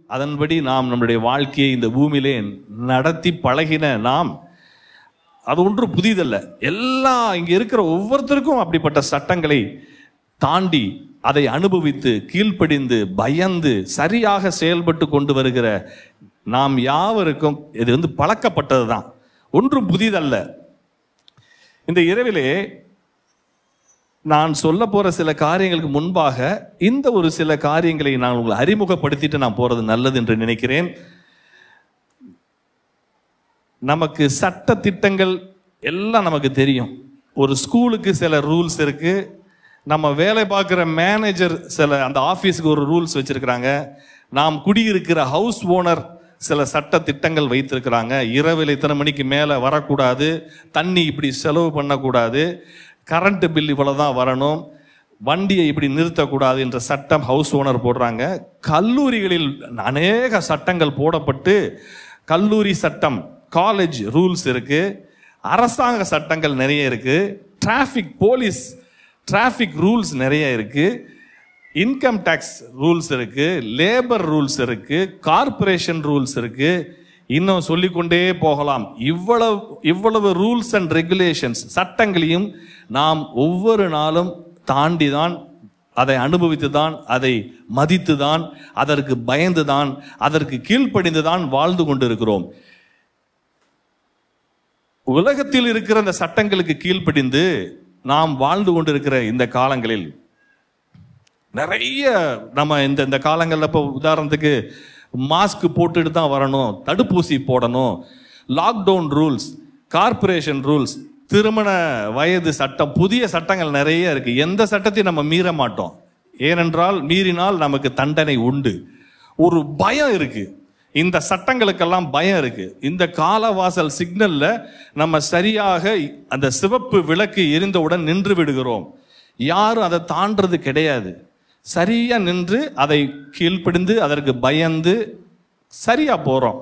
அதன்படி நாம் நம்முடைய வாழ்க்கையை இந்த பூமியிலே நடத்தி பழகின நாம் அது ஒன்றும் புதிதல்ல எல்லா இங்க இருக்கிற ஒவ்வொருத்தருக்கும் அப்படிப்பட்ட சட்டங்களை தாண்டி அதை அனுபவித்து கீழ்ப்படிந்து பயந்து சரியாக செயல்பட்டு கொண்டு வருகிற நாம் யாவருக்கும் இது வந்து பழக்கப்பட்டது தான் ஒன்றும் புதிதல்ல இந்த இரவிலே நான் சொல்ல போற சில காரியங்களுக்கு முன்பாக இந்த ஒரு சில காரியங்களை நான் உங்களை அறிமுகப்படுத்திட்டு நான் போறது நல்லது என்று நினைக்கிறேன் நமக்கு சட்ட திட்டங்கள் எல்லாம் நமக்கு தெரியும் ஒரு ஸ்கூலுக்கு சில ரூல்ஸ் இருக்கு நம்ம வேலை பார்க்குற மேனேஜர் சில அந்த ஆஃபீஸுக்கு ஒரு ரூல்ஸ் வச்சிருக்கிறாங்க நாம் குடியிருக்கிற ஹவுஸ் ஓனர் சில சட்ட திட்டங்கள் வைத்திருக்கிறாங்க இரவில் இத்தனை மணிக்கு மேலே வரக்கூடாது தண்ணி இப்படி செலவு பண்ணக்கூடாது கரண்ட் பில் இவ்வளவுதான் வரணும் வண்டியை இப்படி நிறுத்தக்கூடாது என்ற சட்டம் ஹவுஸ் ஓனர் போடுறாங்க கல்லூரிகளில் அநேக சட்டங்கள் போடப்பட்டு கல்லூரி சட்டம் காலேஜ் ரூல்ஸ் இருக்கு அரசாங்க சட்டங்கள் நிறைய இருக்கு டிராஃபிக் போலீஸ் டிராஃபிக் ரூல்ஸ் நிறைய இருக்கு இன்கம் டேக்ஸ் ரூல்ஸ் இருக்கு லேபர் ரூல்ஸ் இருக்கு கார்ப்பரேஷன் ரூல்ஸ் இருக்கு இன்னும் சொல்லிக்கொண்டே போகலாம் இவ்வளவு இவ்வளவு ரூல்ஸ் அண்ட் ரெகுலேஷன்ஸ் சட்டங்களையும் நாம் ஒவ்வொரு நாளும் தாண்டி தான் அதை அனுபவித்து தான் அதை மதித்து தான் அதற்கு பயந்து தான் அதற்கு கீழ்ப்படிந்து தான் வாழ்ந்து கொண்டிருக்கிறோம் உலகத்தில் இருக்கிற அந்த சட்டங்களுக்கு கீழ்ப்படிந்து நாம் வாழ்ந்து கொண்டிருக்கிற இந்த காலங்களில் நிறைய நம்ம இந்த இந்த காலங்களில் இப்போ உதாரணத்துக்கு மாஸ்க் போட்டுட்டு தான் வரணும் தடுப்பூசி போடணும் லாக்டவுன் ரூல்ஸ் கார்ப்பரேஷன் ரூல்ஸ் திருமண வயது சட்டம் புதிய சட்டங்கள் நிறைய இருக்கு எந்த சட்டத்தையும் நம்ம மீற மாட்டோம் ஏனென்றால் மீறினால் நமக்கு தண்டனை உண்டு ஒரு பயம் இருக்கு இந்த சட்டங்களுக்கெல்லாம் பயம் இருக்கு இந்த காலவாசல் சிக்னல்ல நம்ம சரியாக அந்த சிவப்பு விளக்கு எரிந்தவுடன் நின்று விடுகிறோம் யாரும் அதை தாண்டறது கிடையாது சரியா நின்று அதை கீழ்ப்படிந்து அதற்கு பயந்து சரியா போறோம்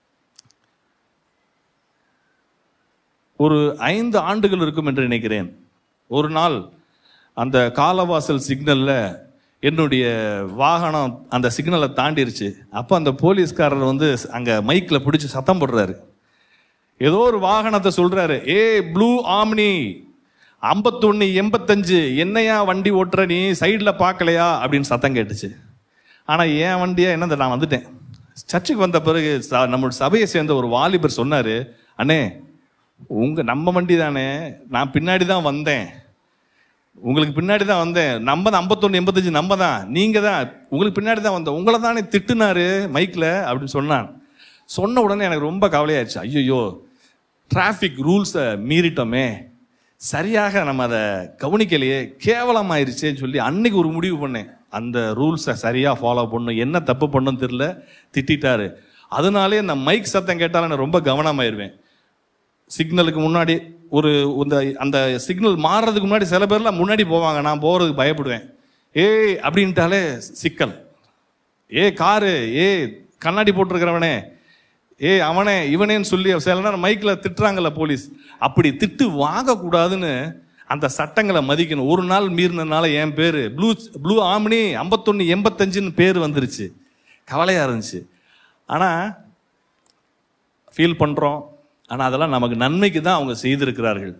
ஒரு ஐந்து ஆண்டுகள் இருக்கும் என்று நினைக்கிறேன் ஒரு நாள் அந்த காலவாசல் சிக்னல்ல என்னுடைய வாகனம் அந்த சிக்னலை தாண்டிருச்சு அப்போ அந்த போலீஸ்காரர் வந்து அங்க மைக்ல பிடிச்சி சத்தம் போடுறாரு ஏதோ ஒரு வாகனத்தை சொல்றாரு ஏ ப்ளூ ஆம்னி ஐம்பத்தொன்னு எண்பத்தஞ்சு என்னையா வண்டி ஓட்டுற நீ சைடில் பார்க்கலையா அப்படின்னு சத்தம் கேட்டுச்சு ஆனால் என் வண்டியா என்னது நான் வந்துட்டேன் சர்ச்சுக்கு வந்த பிறகு ச- நம்மளோட சபையை சேர்ந்த ஒரு வாலிபர் சொன்னாரு அண்ணே உங்க நம்ம வண்டி தானே நான் பின்னாடி தான் வந்தேன் உங்களுக்கு பின்னாடி தான் வந்தேன் நம்ம தான் ஐம்பத்தொன்று எண்பத்தஞ்சு நம்ம தான் நீங்க தான் உங்களுக்கு பின்னாடி தான் வந்தோம் உங்களை தானே திட்டுனாரு மைக்ல அப்படின்னு சொன்னான் சொன்ன உடனே எனக்கு ரொம்ப கவலையாயிருச்சு ஐயோ டிராஃபிக் ரூல்ஸை மீறிட்டோமே சரியாக நம்ம அதை கவனிக்கலையே கேவலமாயிருச்சேன்னு சொல்லி அன்னைக்கு ஒரு முடிவு பண்ணேன் அந்த ரூல்ஸை சரியாக ஃபாலோ பண்ணும் என்ன தப்பு பண்ணுன்னு தெரியல திட்டிட்டாரு அதனாலே அந்த மைக் சத்தம் கேட்டாலும் நான் ரொம்ப கவனமாயிருவேன் சிக்னலுக்கு முன்னாடி ஒரு இந்த அந்த சிக்னல் மாறுறதுக்கு முன்னாடி சில பேர்லாம் முன்னாடி போவாங்க நான் போகிறதுக்கு பயப்படுவேன் ஏய் அப்படின்ட்டாலே சிக்கல் ஏ காரு ஏ கண்ணாடி போட்டிருக்கிறவனே ஏ அவனே இவனேன்னு சொல்லி சில நேரம் மைக்கில் திட்டுறாங்கல்ல போலீஸ் அப்படி திட்டு வாங்கக்கூடாதுன்னு அந்த சட்டங்களை மதிக்கணும் ஒரு நாள் மீறினதுனால என் பேர் ப்ளூ ப்ளூ ஆம்னி ஐம்பத்தொன்று எண்பத்தஞ்சுன்னு பேர் வந்துருச்சு கவலையாக இருந்துச்சு ஆனால் ஃபீல் பண்ணுறோம் ஆனால் அதெல்லாம் நமக்கு நன்மைக்கு தான் அவங்க செய்திருக்கிறார்கள்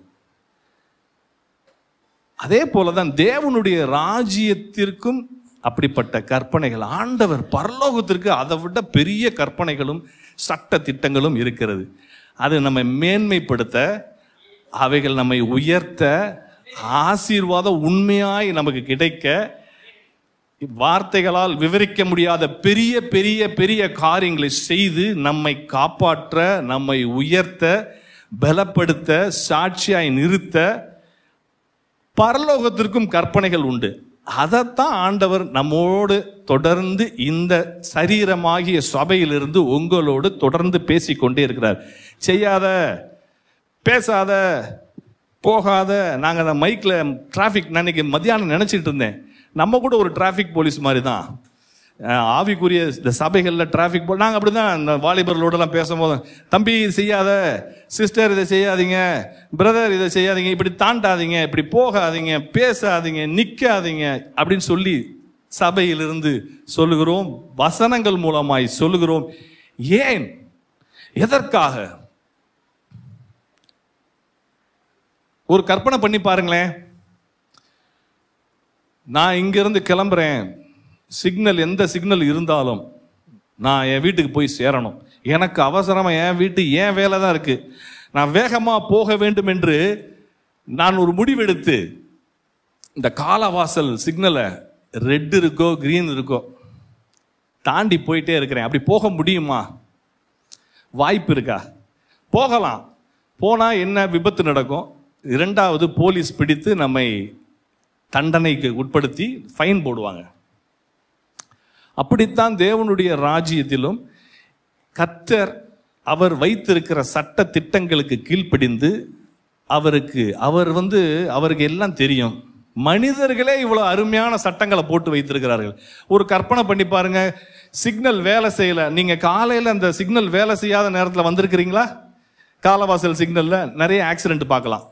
அதே போல தான் தேவனுடைய ராஜ்யத்திற்கும் அப்படிப்பட்ட கற்பனைகள் ஆண்டவர் பரலோகத்திற்கு அதை விட பெரிய கற்பனைகளும் சட்ட திட்டங்களும் இருக்கிறது அது நம்மை மேன்மைப்படுத்த அவைகள் நம்மை உயர்த்த ஆசீர்வாதம் உண்மையாய் நமக்கு கிடைக்க வார்த்தைகளால் விவரிக்க முடியாத பெரிய பெரிய பெரிய காரியங்களை செய்து நம்மை காப்பாற்ற நம்மை உயர்த்த பலப்படுத்த சாட்சியாய் நிறுத்த பரலோகத்திற்கும் கற்பனைகள் உண்டு அதைத்தான் ஆண்டவர் நம்மோடு தொடர்ந்து இந்த சரீரமாகிய சபையிலிருந்து உங்களோடு தொடர்ந்து பேசிக்கொண்டே இருக்கிறார் செய்யாத பேசாத போகாத நாங்கள் அந்த மைக்கில் டிராஃபிக் அன்னைக்கு மத்தியானம் நினச்சிட்டு இருந்தேன் நம்ம கூட ஒரு டிராஃபிக் போலீஸ் மாதிரி தான் அஹ் ஆவிக்குரிய இந்த சபைகளில் டிராஃபிக் போ நாங்கள் அப்படி தான் இந்த வாலிபர்களோடலாம் பேசும்போது தம்பி இது செய்யாத சிஸ்டர் இதை செய்யாதீங்க பிரதர் இதை செய்யாதீங்க இப்படி தாண்டாதீங்க இப்படி போகாதீங்க பேசாதீங்க நிற்காதீங்க அப்படின்னு சொல்லி சபையிலிருந்து சொல்லுகிறோம் வசனங்கள் மூலமாய் சொல்லுகிறோம் ஏன் எதற்காக ஒரு கற்பனை பண்ணி பாருங்களேன் நான் இங்கிருந்து கிளம்புறேன் சிக்னல் எந்த சிக்னல் இருந்தாலும் நான் என் வீட்டுக்கு போய் சேரணும் எனக்கு அவசரமா என் வீட்டு ஏன் வேலை தான் இருக்கு நான் வேகமா போக வேண்டும் என்று நான் ஒரு முடிவெடுத்து இந்த காலவாசல் சிக்னலை ரெட் இருக்கோ கிரீன் இருக்கோ தாண்டி போயிட்டே இருக்கிறேன் அப்படி போக முடியுமா வாய்ப்பு இருக்கா போகலாம் போனா என்ன விபத்து நடக்கும் இரண்டாவது போலீஸ் பிடித்து நம்மை தண்டனைக்கு உட்படுத்தி ஃபைன் போடுவாங்க அப்படித்தான் தேவனுடைய ராஜ்யத்திலும் கத்தர் அவர் வைத்திருக்கிற சட்ட திட்டங்களுக்கு கீழ்ப்படிந்து அவருக்கு அவர் வந்து அவருக்கு எல்லாம் தெரியும் மனிதர்களே இவ்வளவு அருமையான சட்டங்களை போட்டு வைத்திருக்கிறார்கள் ஒரு கற்பனை பண்ணி பாருங்க சிக்னல் வேலை செய்யல நீங்க காலையில அந்த சிக்னல் வேலை செய்யாத நேரத்தில் வந்திருக்கிறீங்களா காலவாசல் சிக்னல்ல நிறைய ஆக்சிடென்ட் பார்க்கலாம்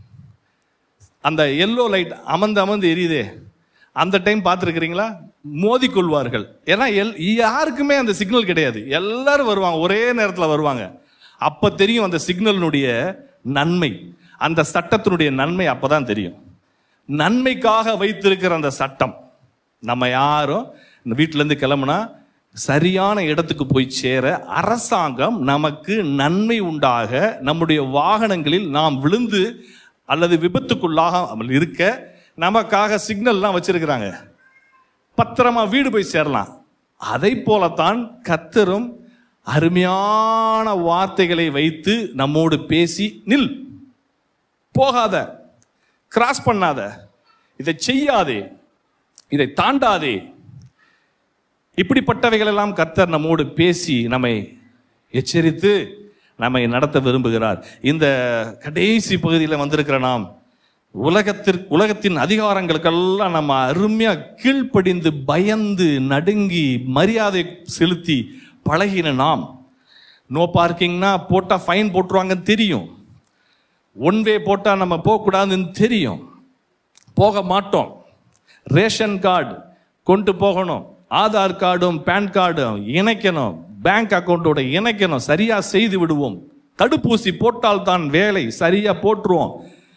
அந்த எல்லோ லைட் அமர்ந்து அமர்ந்து எரியுதே அந்த டைம் பார்த்துருக்கிறீங்களா மோதிக்கொள்வார்கள் ஏன்னா எல் யாருக்குமே அந்த சிக்னல் கிடையாது எல்லாரும் வருவாங்க ஒரே நேரத்தில் வருவாங்க அப்ப தெரியும் அந்த சிக்னலினுடைய நன்மை அந்த சட்டத்தினுடைய நன்மை அப்பதான் தெரியும் நன்மைக்காக வைத்திருக்கிற அந்த சட்டம் நம்ம யாரும் இந்த வீட்டுல இருந்து கிளம்புனா சரியான இடத்துக்கு போய் சேர அரசாங்கம் நமக்கு நன்மை உண்டாக நம்முடைய வாகனங்களில் நாம் விழுந்து அல்லது விபத்துக்குள்ளாக இருக்க நமக்காக சிக்னல்லாம் வச்சிருக்கிறாங்க பத்திரமா வீடு போய் சேரலாம் அதை போலத்தான் கத்தரும் அருமையான வார்த்தைகளை வைத்து நம்மோடு பேசி நில் போகாத கிராஸ் பண்ணாத இதை செய்யாதே இதை தாண்டாதே இப்படிப்பட்டவைகள் எல்லாம் கர்த்தர் நம்மோடு பேசி நம்மை எச்சரித்து நம்மை நடத்த விரும்புகிறார் இந்த கடைசி பகுதியில் வந்திருக்கிற நாம் உலகத்திற்கு உலகத்தின் அதிகாரங்களுக்கெல்லாம் நம்ம அருமையா கீழ்ப்படிந்து பயந்து நடுங்கி மரியாதை செலுத்தி பழகின நாம் நோ பார்க்கிங்னா போட்டா ஃபைன் போட்டுருவாங்கன்னு தெரியும் ஒன் வே போட்டா நம்ம போகக்கூடாதுன்னு தெரியும் போக மாட்டோம் ரேஷன் கார்டு கொண்டு போகணும் ஆதார் கார்டும் பேன் கார்டும் இணைக்கணும் பேங்க் அக்கௌண்ட்டோட இணைக்கணும் சரியா செய்து விடுவோம் தடுப்பூசி போட்டால் தான் வேலை சரியா போட்டுருவோம்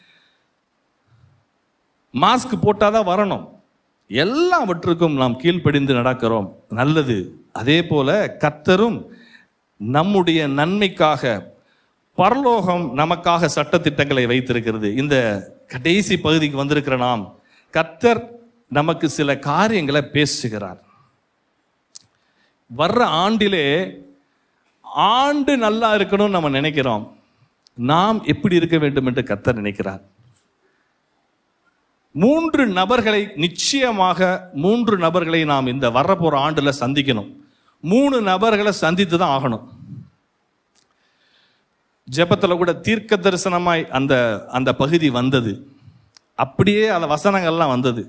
மாஸ்க் போட்டாதான் வரணும் எல்லாவற்றுக்கும் நாம் கீழ்ப்படிந்து நடக்கிறோம் நல்லது அதே போல கத்தரும் நம்முடைய நன்மைக்காக பரலோகம் நமக்காக சட்டத்திட்டங்களை வைத்திருக்கிறது இந்த கடைசி பகுதிக்கு வந்திருக்கிற நாம் கத்தர் நமக்கு சில காரியங்களை பேசுகிறார் வர்ற ஆண்டிலே ஆண்டு நல்லா இருக்கணும்னு நம்ம நினைக்கிறோம் நாம் எப்படி இருக்க வேண்டும் என்று கத்தர் நினைக்கிறார் மூன்று நபர்களை நிச்சயமாக மூன்று நபர்களை நாம் இந்த வரப்போற ஆண்டுல சந்திக்கணும் மூணு நபர்களை சந்தித்து தான் ஆகணும் ஜெபத்துல கூட தீர்க்க தரிசனமாய் அந்த அந்த பகுதி வந்தது அப்படியே அந்த வசனங்கள்லாம் வந்தது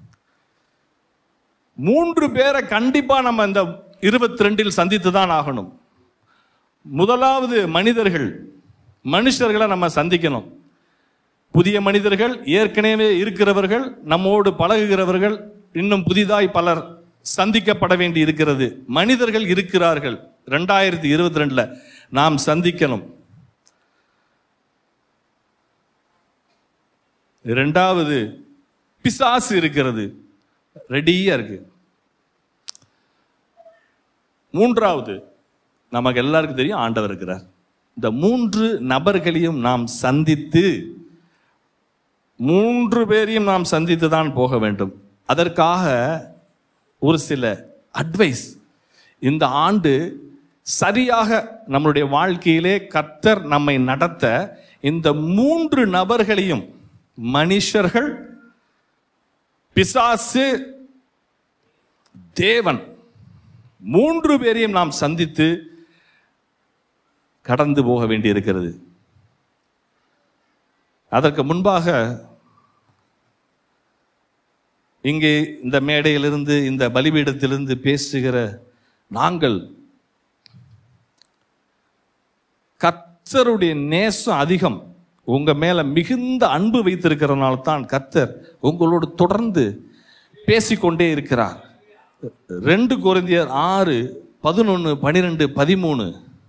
மூன்று பேரை கண்டிப்பா நம்ம இந்த இருபத்தி ரெண்டில் சந்தித்து தான் ஆகணும் முதலாவது மனிதர்கள் மனுஷர்களை நம்ம சந்திக்கணும் புதிய மனிதர்கள் ஏற்கனவே இருக்கிறவர்கள் நம்மோடு பழகுகிறவர்கள் இன்னும் புதிதாய் பலர் சந்திக்கப்பட வேண்டி இருக்கிறது மனிதர்கள் இருக்கிறார்கள் ரெண்டாயிரத்தி இருபத்தி ரெண்டுல நாம் சந்திக்கணும் இரண்டாவது பிசாசு இருக்கிறது ரெடியா இருக்கு மூன்றாவது நமக்கு எல்லாருக்கும் தெரியும் ஆண்டவர் இருக்கிறார் இந்த மூன்று நபர்களையும் நாம் சந்தித்து மூன்று பேரையும் நாம் சந்தித்து தான் போக வேண்டும் அதற்காக ஒரு சில அட்வைஸ் இந்த ஆண்டு சரியாக நம்மளுடைய வாழ்க்கையிலே கர்த்தர் நம்மை நடத்த இந்த மூன்று நபர்களையும் மனுஷர்கள் பிசாசு தேவன் மூன்று பேரையும் நாம் சந்தித்து கடந்து போக வேண்டியிருக்கிறது அதற்கு முன்பாக இங்கே இந்த மேடையிலிருந்து இந்த பலிபீடத்திலிருந்து பேசுகிற நாங்கள் கர்த்தருடைய நேசம் அதிகம் உங்க மேல மிகுந்த அன்பு வைத்திருக்கிறதுனால தான் கர்த்தர் உங்களோடு தொடர்ந்து பேசிக்கொண்டே இருக்கிறார் ரெண்டு கொரிந்தியர் ஆறு பதினொன்று பனிரெண்டு பதிமூணு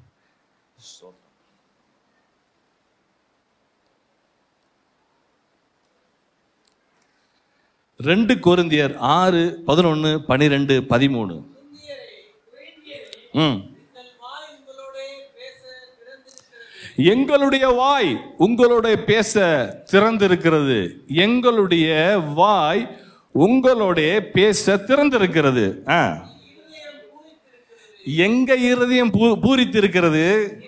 ரெண்டு கொரிந்தியர் ஆறு பதினொன்று பனிரெண்டு பதிமூணு ம் எங்களுடைய வாய் உங்களோட பேச திறந்திருக்கிறது எங்களுடைய வாய் உங்களோட பேச திறந்திருக்கிறது ஆ. எங்க இருதயம் பூ- பூரித்திருக்கிறது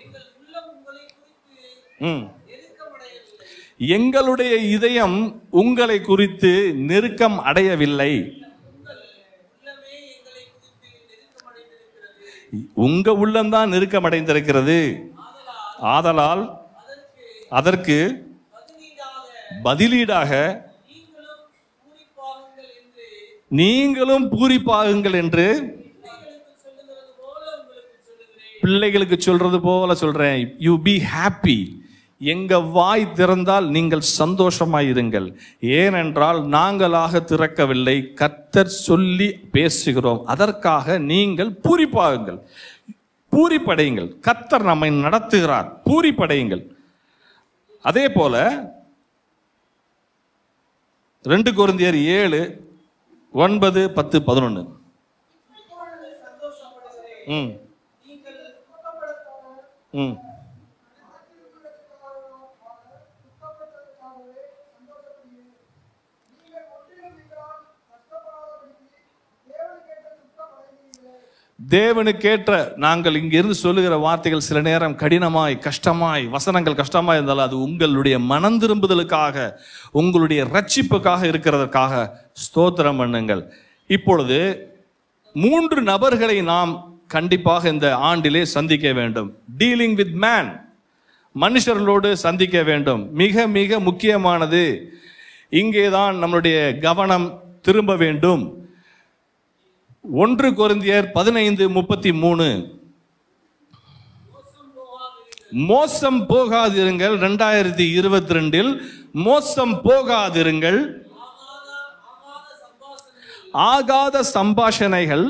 ம். எங்களுடைய இதயம் உங்களை குறித்து நெருக்கம் அடையவில்லை உங்க உள்ளம்தான் நெருக்கம் அடைந்திருக்கிறது ஆதலால் அதற்கு பதிலீடாக நீங்களும் பூரிப்பாகுங்கள் என்று பிள்ளைகளுக்கு சொல்றது போல சொல்றேன் யூ பி ஹாப்பி எங்க வாய் திறந்தால் நீங்கள் சந்தோஷமாயிருங்கள் ஏனென்றால் நாங்களாக திறக்கவில்லை கர்த்தர் சொல்லி பேசுகிறோம் அதற்காக நீங்கள் பூரிப்பாகுங்கள் பூரிப்படையுங்கள் கர்த்தர் நம்மை நடத்துகிறார் பூரிப்படையுங்கள் அதே போல ரெண்டு கொரிந்தியர் ஏழு ஒன்பது பத்து பதினொன்று ம் ம் தேவனுக்கேற்ற நாங்கள் இங்கிருந்து சொல்லுகிற வார்த்தைகள் சில நேரம் கடினமாய் கஷ்டமாய் வசனங்கள் கஷ்டமாய் இருந்தாலும் அது உங்களுடைய மனம் திரும்புதலுக்காக உங்களுடைய ரட்சிப்புக்காக இருக்கிறதற்காக ஸ்தோத்திரம் பண்ணுங்கள் இப்பொழுது மூன்று நபர்களை நாம் கண்டிப்பாக இந்த ஆண்டிலே சந்திக்க வேண்டும் டீலிங் வித் மேன் மனுஷர்களோடு சந்திக்க வேண்டும் மிக மிக முக்கியமானது இங்கேதான் நம்மளுடைய கவனம் திரும்ப வேண்டும் ஒன்று கொரிந்தியர் பதினைந்து முப்பத்தி மூணு மோசம் போகாதிருங்கள் ரெண்டாயிரத்தி இருபத்தி ரெண்டில் மோசம் போகாதிருங்கள் ஆகாத சம்பாஷணைகள்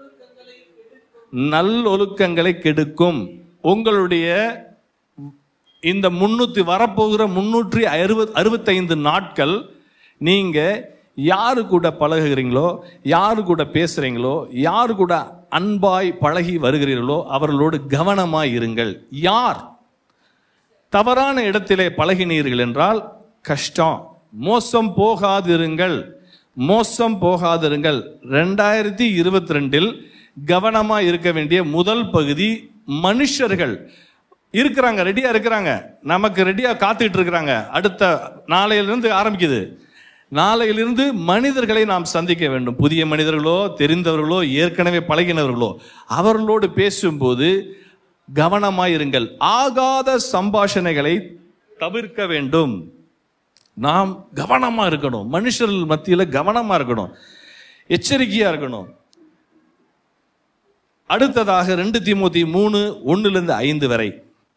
நல்லொழுக்கங்களை கெடுக்கும் உங்களுடைய இந்த முன்னூத்தி வரப்போகிற முன்னூற்றி அறுபத் அறுபத்தைந்து நாட்கள் நீங்க யாரு கூட பழகுகிறீங்களோ யாரு கூட பேசுறீங்களோ யாரு கூட அன்பாய் பழகி வருகிறீர்களோ அவர்களோடு கவனமாய் இருங்கள் யார் தவறான இடத்திலே பழகினீர்கள் என்றால் கஷ்டம் மோசம் போகாதிருங்கள் மோசம் போகாதிருங்கள் ரெண்டாயிரத்தி இருபத்தி ரெண்டில் கவனமா இருக்க வேண்டிய முதல் பகுதி மனுஷர்கள் இருக்கிறாங்க ரெடியா இருக்கிறாங்க நமக்கு ரெடியா காத்துட்டு இருக்கிறாங்க அடுத்த நாளையிலிருந்து ஆரம்பிக்குது நாளையிலிருந்து மனிதர்களை நாம் சந்திக்க வேண்டும் புதிய மனிதர்களோ தெரிந்தவர்களோ ஏற்கனவே பழகினவர்களோ அவர்களோடு பேசும்போது கவனமாயிருங்கள் ஆகாத சம்பாஷணைகளை தவிர்க்க வேண்டும் நாம் கவனமா இருக்கணும் மனுஷர்கள் மத்தியில கவனமா இருக்கணும் எச்சரிக்கையா இருக்கணும் அடுத்ததாக ரெண்டு தீமோத்தி மூணு ஒண்ணுல ஐந்து வரை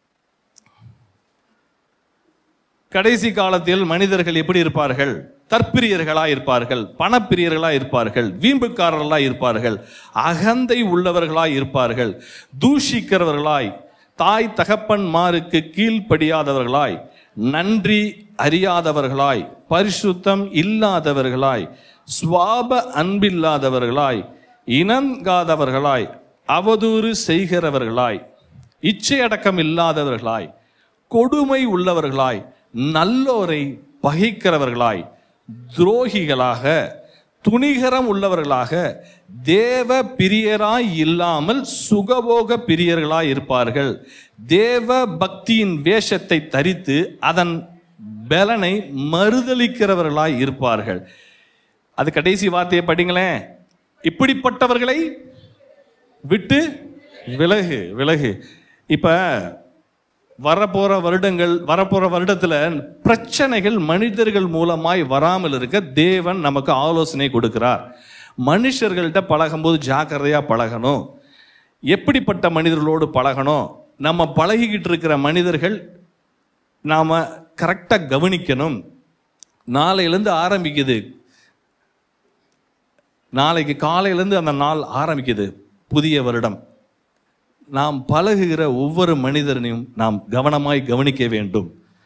கடைசி காலத்தில் மனிதர்கள் எப்படி இருப்பார்கள் தற்பிரியர்களா இருப்பார்கள் பணப்பிரியர்களா இருப்பார்கள் வீம்புக்காரர்களா இருப்பார்கள் அகந்தை உள்ளவர்களாய் இருப்பார்கள் தூஷிக்கிறவர்களாய் தாய் தகப்பன்மாருக்கு கீழ்ப்படியாதவர்களாய் நன்றி அறியாதவர்களாய் பரிசுத்தம் இல்லாதவர்களாய் சுவாப அன்பில்லாதவர்களாய் இணங்காதவர்களாய் அவதூறு செய்கிறவர்களாய் இச்சையடக்கம் இல்லாதவர்களாய் கொடுமை உள்ளவர்களாய் நல்லோரை பகைக்கிறவர்களாய் துரோகிகளாக துணிகரம் உள்ளவர்களாக தேவ பிரியராய் இல்லாமல் சுகபோக பிரியர்களாய் இருப்பார்கள் தேவ பக்தியின் வேஷத்தை தரித்து அதன் பலனை மறுதலிக்கிறவர்களாய் இருப்பார்கள் அது கடைசி வார்த்தையை படிங்களேன் இப்படிப்பட்டவர்களை விட்டு விலகு விலகு இப்ப வரப்போற வருடங்கள் வரப்போற வருடத்துல பிரச்சனைகள் மனிதர்கள் மூலமாய் வராமல் இருக்க தேவன் நமக்கு ஆலோசனை கொடுக்கிறார் மனுஷர்கள்ட்ட பழகும்போது ஜாக்கிரதையா பழகணும் எப்படிப்பட்ட மனிதர்களோடு பழகணும் நம்ம பழகிக்கிட்டு இருக்கிற மனிதர்கள் நாம கரெக்டா கவனிக்கணும் நாளையிலேருந்து ஆரம்பிக்குது நாளைக்கு காலையிலேருந்து அந்த நாள் ஆரம்பிக்குது புதிய வருடம் நாம் பழகுகிற ஒவ்வொரு மனிதனையும் நாம் கவனமாய் கவனிக்க வேண்டும்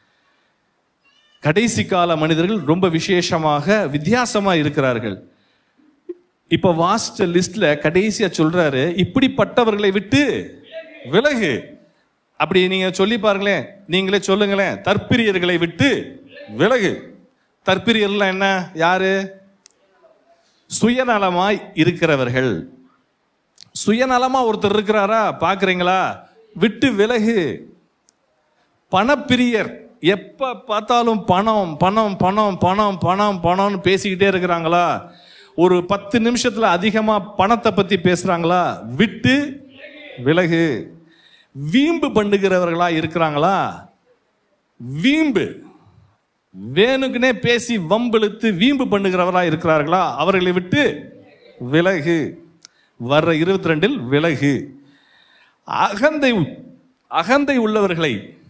கடைசி கால மனிதர்கள் ரொம்ப விசேஷமாக வித்தியாசமா இருக்கிறார்கள் இப்ப வாஸ்ட் லிஸ்ட்ல கடைசியா சொல்றாரு இப்படிப்பட்டவர்களை விட்டு விலகு அப்படி நீங்க சொல்லி பாருங்களேன் நீங்களே சொல்லுங்களேன் தற்பிரியர்களை விட்டு விலகு தற்பிரியர்லாம் என்ன யாரு சுயநலமாய் இருக்கிறவர்கள் சுயநலமா ஒருத்தர் இருக்கிறாரா பாக்குறீங்களா விட்டு விலகு பணப்பிரியர் எப்ப பார்த்தாலும் பணம் பணம் பணம் பணம் பணம் பணம்னு பேசிக்கிட்டே இருக்கிறாங்களா ஒரு பத்து நிமிஷத்துல அதிகமா பணத்தை பத்தி பேசுறாங்களா விட்டு விலகு வீம்பு பண்ணுகிறவர்களா இருக்கிறாங்களா வீம்பு வேணுக்குனே பேசி வம்பிழுத்து வீம்பு பண்ணுகிறவரா இருக்கிறார்களா அவர்களை விட்டு விலகு வர்ற இருபத்தி ரெண்டில் விலகு அகந்தை அகந்தை உள்ளவர்களை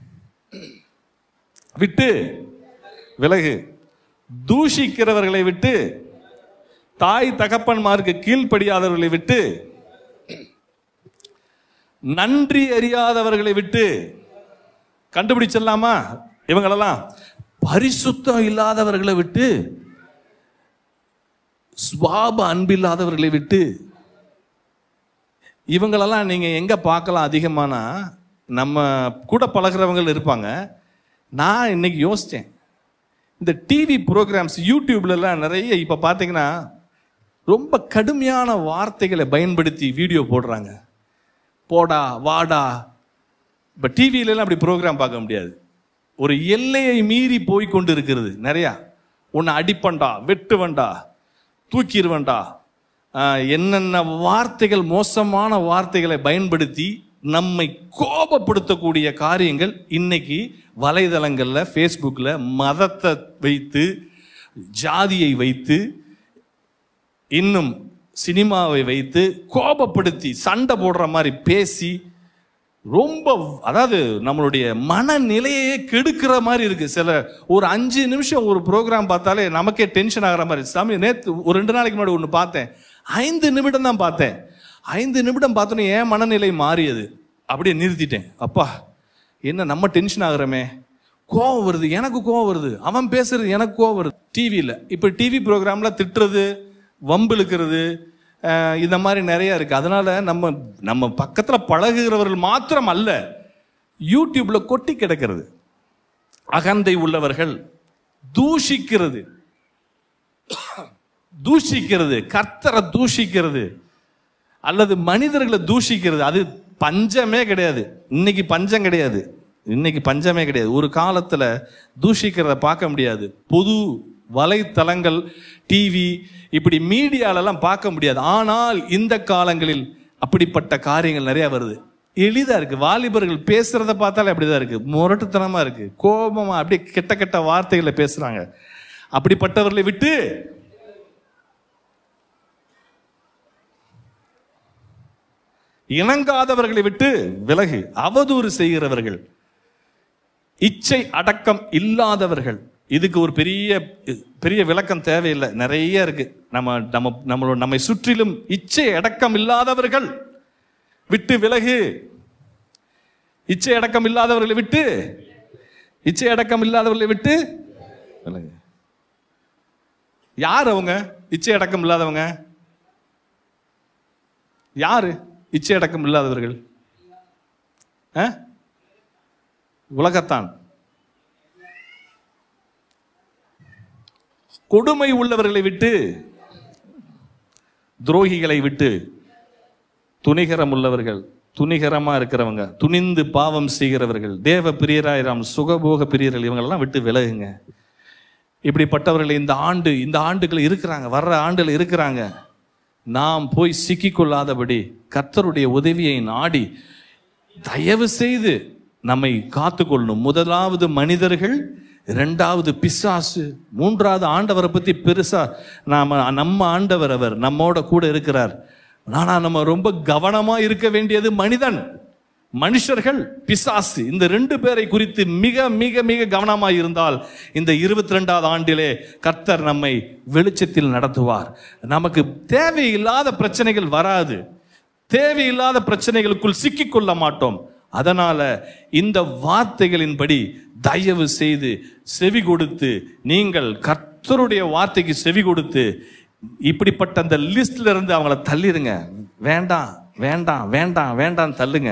விட்டு விலகு தூஷிக்கிறவர்களை விட்டு தாய் தகப்பன்மாருக்கு கீழ்ப்படியாதவர்களை விட்டு நன்றி அறியாதவர்களை விட்டு கண்டுபிடிச்சிடலாமா இவங்களெல்லாம் பரிசுத்தம் இல்லாதவர்களை விட்டு சுவாப அன்பில்லாதவர்களை விட்டு இவங்களெல்லாம் நீங்க எங்க பார்க்கலாம் அதிகமானா நம்ம கூட பழகுறவங்க இருப்பாங்க நான் இன்னைக்கு யோசித்தேன் இந்த டிவி ப்ரோக்ராம்ஸ் யூடியூப்லலாம் நிறைய இப்போ பார்த்தீங்கன்னா ரொம்ப கடுமையான வார்த்தைகளை பயன்படுத்தி வீடியோ போடுறாங்க போடா வாடா இப்போ டிவியிலலாம் அப்படி ப்ரோக்ராம் பார்க்க முடியாது ஒரு எல்லையை மீறி போய் கொண்டு இருக்கிறது நிறையா உன்னை அடிப்பண்டா வெட்டுவண்டா தூக்கிடுவண்டா ஆஹ், என்னென்ன வார்த்தைகள் மோசமான வார்த்தைகளை பயன்படுத்தி நம்மை கோபப்படுத்தக்கூடிய காரியங்கள் இன்னைக்கு வலைதளங்கள்ல ஃபேஸ்புக்கில் மதத்தை வைத்து ஜாதியை வைத்து இன்னும் சினிமாவை வைத்து கோபப்படுத்தி சண்டை போடுற மாதிரி பேசி ரொம்ப அதாவது நம்மளுடைய மனநிலையே கெடுக்கிற மாதிரி இருக்கு சில ஒரு அஞ்சு நிமிஷம் ஒரு ப்ரோக்ராம் பார்த்தாலே நமக்கே டென்ஷன் ஆகிற மாதிரி இருக்கு. சாமி நேற்று ஒரு ரெண்டு நாளைக்கு முன்னாடி ஒன்று பார்த்தேன் ஐந்து நிமிடம் தான் பார்த்தேன் ஐந்து நிமிடம் பார்த்தோன்னே என் மனநிலை மாறியது அப்படியே நிறுத்திட்டேன் அப்பா என்ன நம்ம டென்ஷன் ஆகுறோமே கோவம் வருது எனக்கு கோவம் வருது அவன் பேசுறது எனக்கு கோவம் வருது டிவியில் இப்போ டிவி ப்ரோக்ராம்ல திட்டுறது வம்பிழுக்கிறது அஹ், இந்த மாதிரி நிறைய இருக்கு அதனால நம்ம நம்ம பக்கத்துல பழகுகிறவர்கள் மாத்திரம் அல்ல யூடியூப்ல கொட்டி கிடக்கிறது அகந்தை உள்ளவர்கள் தூஷிக்கிறது தூஷிக்கிறது கர்த்தரை தூஷிக்கிறது அல்லது மனிதர்களை தூஷிக்கிறது அது பஞ்சமே கிடையாது இன்னைக்கு பஞ்சம் கிடையாது இன்னைக்கு பஞ்சமே கிடையாது ஒரு காலத்துல தூஷிக்கிறத பார்க்க முடியாது பொது வலைத்தளங்கள் டிவி இப்படி மீடியாலெல்லாம் பார்க்க முடியாது ஆனால் இந்த காலங்களில் அப்படிப்பட்ட காரியங்கள் நிறைய வருது எளிதா இருக்கு வாலிபர்கள் பேசுறத பார்த்தாலே அப்படிதான் இருக்கு முரட்டுத்தனமா இருக்கு கோபமா அப்படியே கெட்ட கெட்ட வார்த்தைகளை பேசுறாங்க அப்படிப்பட்டவர்களை விட்டு இணங்காதவர்களை விட்டு விலகு அவதூறு செய்கிறவர்கள் இச்சை அடக்கம் இல்லாதவர்கள் இதுக்கு ஒரு பெரிய பெரிய விளக்கம் தேவையில்லை நிறைய இருக்கு நம்ம நம்ம நம்மளோட நம்மை சுற்றிலும் இச்சை அடக்கம் இல்லாதவர்கள் விட்டு விலகு இச்சை அடக்கம் இல்லாதவர்களை விட்டு இச்சை அடக்கம் இல்லாதவர்களை விட்டு விலகு யார் அவங்க இச்சை அடக்கம் இல்லாதவங்க யாரு இச்சை அடக்கம் இல்லாதவர்கள் ஆ? உலகத்தான் கொடுமை உள்ளவர்களை விட்டு துரோகிகளை விட்டு துணிகரம் உள்ளவர்கள் துணிகரமா இருக்கிறவங்க துணிந்து பாவம் செய்கிறவர்கள் தேவ பிரியராயிரம் சுகபோக பிரியர்கள் இவங்களெல்லாம் விட்டு விலகுங்க இப்படிப்பட்டவர்கள் இந்த ஆண்டு இந்த ஆண்டுகள் இருக்கிறாங்க வர்ற ஆண்டுகள் இருக்கிறாங்க நாம் போய் சிக்கிக்கொள்ளாதபடி கர்த்தருடைய உதவியை நாடி தயவு செய்து நம்மை காத்துக்கொள்ளணும் முதலாவது மனிதர்கள் இரண்டாவது பிசாசு மூன்றாவது ஆண்டவரை பத்தி பெருசா நாம நம்ம ஆண்டவர் அவர் நம்மோட கூட இருக்கிறார் ஆனா நம்ம ரொம்ப கவனமா இருக்க வேண்டியது மனிதன் மனுஷர்கள் பிசாசு இந்த ரெண்டு பேரை குறித்து மிக மிக மிக கவனமாக இருந்தால் இந்த இருபத்தி ரெண்டாவது ஆண்டிலே கர்த்தர் நம்மை வெளிச்சத்தில் நடத்துவார் நமக்கு தேவையில்லாத பிரச்சனைகள் வராது தேவையில்லாத பிரச்சனைகளுக்குள் சிக்கிக்கொள்ள மாட்டோம் அதனால இந்த வார்த்தைகளின்படி தயவு செய்து செவி கொடுத்து நீங்கள் கர்த்தருடைய வார்த்தைக்கு செவி கொடுத்து இப்படிப்பட்ட அந்த லிஸ்ட்ல இருந்து அவங்கள தள்ளிடுங்க வேண்டாம் வேண்டாம் வேண்டாம் வேண்டாம் தள்ளுங்க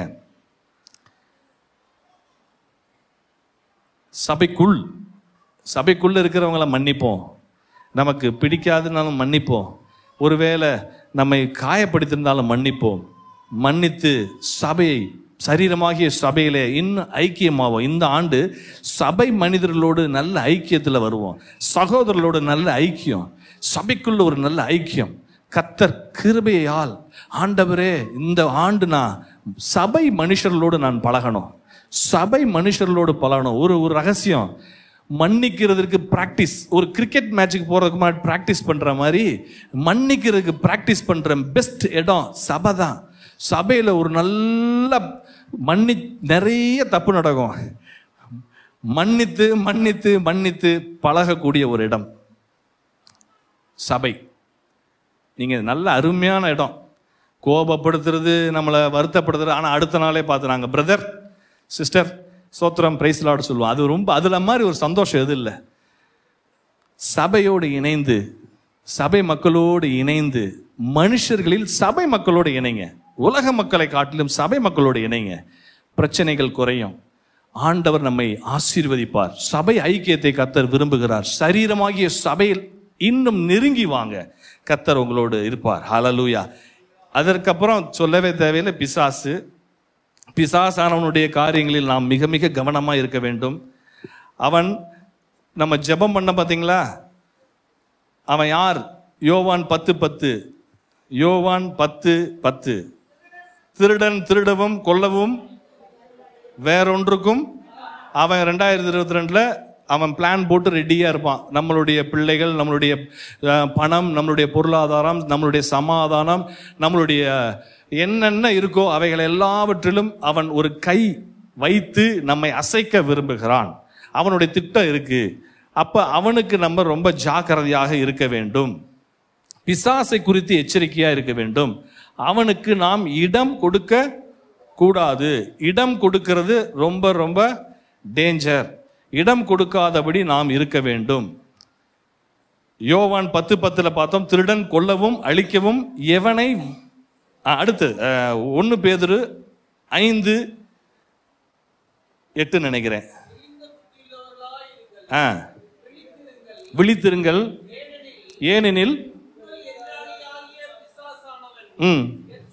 சபைக்குள் சபைக்குள்ள இருக்கிறவங்கள மன்னிப்போம் நமக்கு பிடிக்காதுனாலும் மன்னிப்போம் ஒருவேளை நம்மை காயப்படுத்தியிருந்தாலும் மன்னிப்போம் மன்னித்து சபையை சரீரமாகிய சபையிலே இன்னும் ஐக்கியமாவோம் இந்த ஆண்டு சபை மனிதர்களோடு நல்ல ஐக்கியத்தில் வருவோம் சகோதரர்களோடு நல்ல ஐக்கியம் சபைக்குள்ள ஒரு நல்ல ஐக்கியம் கத்தர் கிருபையால் ஆண்டவரே இந்த ஆண்டு நான் சபை மனுஷர்களோடு நான் பழகணும் சபை மனுஷர்களோடு பழகணும் ஒரு ஒரு ரகசியம் மன்னிக்கிறதுக்கு பிராக்டிஸ் ஒரு கிரிக்கெட் மேட்சுக்கு போறதுக்கு முன்னாடி பிராக்டிஸ் பண்ற மாதிரி மன்னிக்கிறதுக்கு பிராக்டிஸ் பண்ற பெஸ்ட் இடம் சபை தான் சபையில ஒரு நல்ல மன்னி நிறைய தப்பு நடக்கும் மன்னித்து மன்னித்து மன்னித்து பழகக்கூடிய ஒரு இடம் சபை நீங்க நல்ல அருமையான இடம் கோபப்படுத்துறது நம்மளை வருத்தப்படுத்துறது ஆனால் அடுத்த நாளே பார்த்துறாங்க பிரதர் சிஸ்டர் சோத்திரம் பிரைஸ்லாடு சொல்லுவோம் அது ரொம்ப அதுல மாதிரி ஒரு சந்தோஷம் எது இல்லை சபையோடு இணைந்து சபை மக்களோடு இணைந்து மனுஷர்களில் சபை மக்களோடு இணைங்க உலக மக்களை காட்டிலும் சபை மக்களோடு இணைங்க பிரச்சனைகள் குறையும் ஆண்டவர் நம்மை ஆசீர்வதிப்பார் சபை ஐக்கியத்தை கத்தர் விரும்புகிறார் சரீரமாகிய சபையில் இன்னும் நெருங்கி வாங்க கத்தர் உங்களோடு இருப்பார் ஹalleluya அதற்கப்புறம் சொல்லவே தேவையில்லை பிசாசு பிசாசானவனுடைய காரியங்களில் நாம் மிக மிக கவனமாக இருக்க வேண்டும் அவன் நம்ம ஜெபம் பண்ண பார்த்தீங்களா அவன் யார் யோவான் பத்து பத்து யோவான் பத்து பத்து திருடன் திருடவும் கொல்லவும் வேறொன்றுக்கும் அவன் ரெண்டாயிரத்தி இருபத்தி ரெண்டில் அவன் பிளான் போட்டு ரெடியாக இருப்பான் நம்மளுடைய பிள்ளைகள் நம்மளுடைய அஹ், பணம் நம்மளுடைய பொருளாதாரம் நம்மளுடைய சமாதானம் நம்மளுடைய என்னென்ன இருக்கோ அவைகள் எல்லாவற்றிலும் அவன் ஒரு கை வைத்து நம்மை அசைக்க விரும்புகிறான் அவனுடைய திட்டம் இருக்கு அப்ப அவனுக்கு நம்ம ரொம்ப ஜாக்கிரதையாக இருக்க வேண்டும் பிசாசை குறித்து எச்சரிக்கையா இருக்க வேண்டும் அவனுக்கு நாம் இடம் கொடுக்க கூடாது இடம் கொடுக்கிறது ரொம்ப ரொம்ப டேஞ்சர் இடம் கொடுக்காதபடி நாம் இருக்க வேண்டும் யோவான் பத்து பத்துல பார்த்தோம் திருடன் கொல்லவும் அழிக்கவும் எவனை ஆ, அடுத்து ஒன்று பேதுரு ஐந்து எட்டு நினைக்கிறேன் ஆ விழித்திருங்கள் ஏனெனில் ம்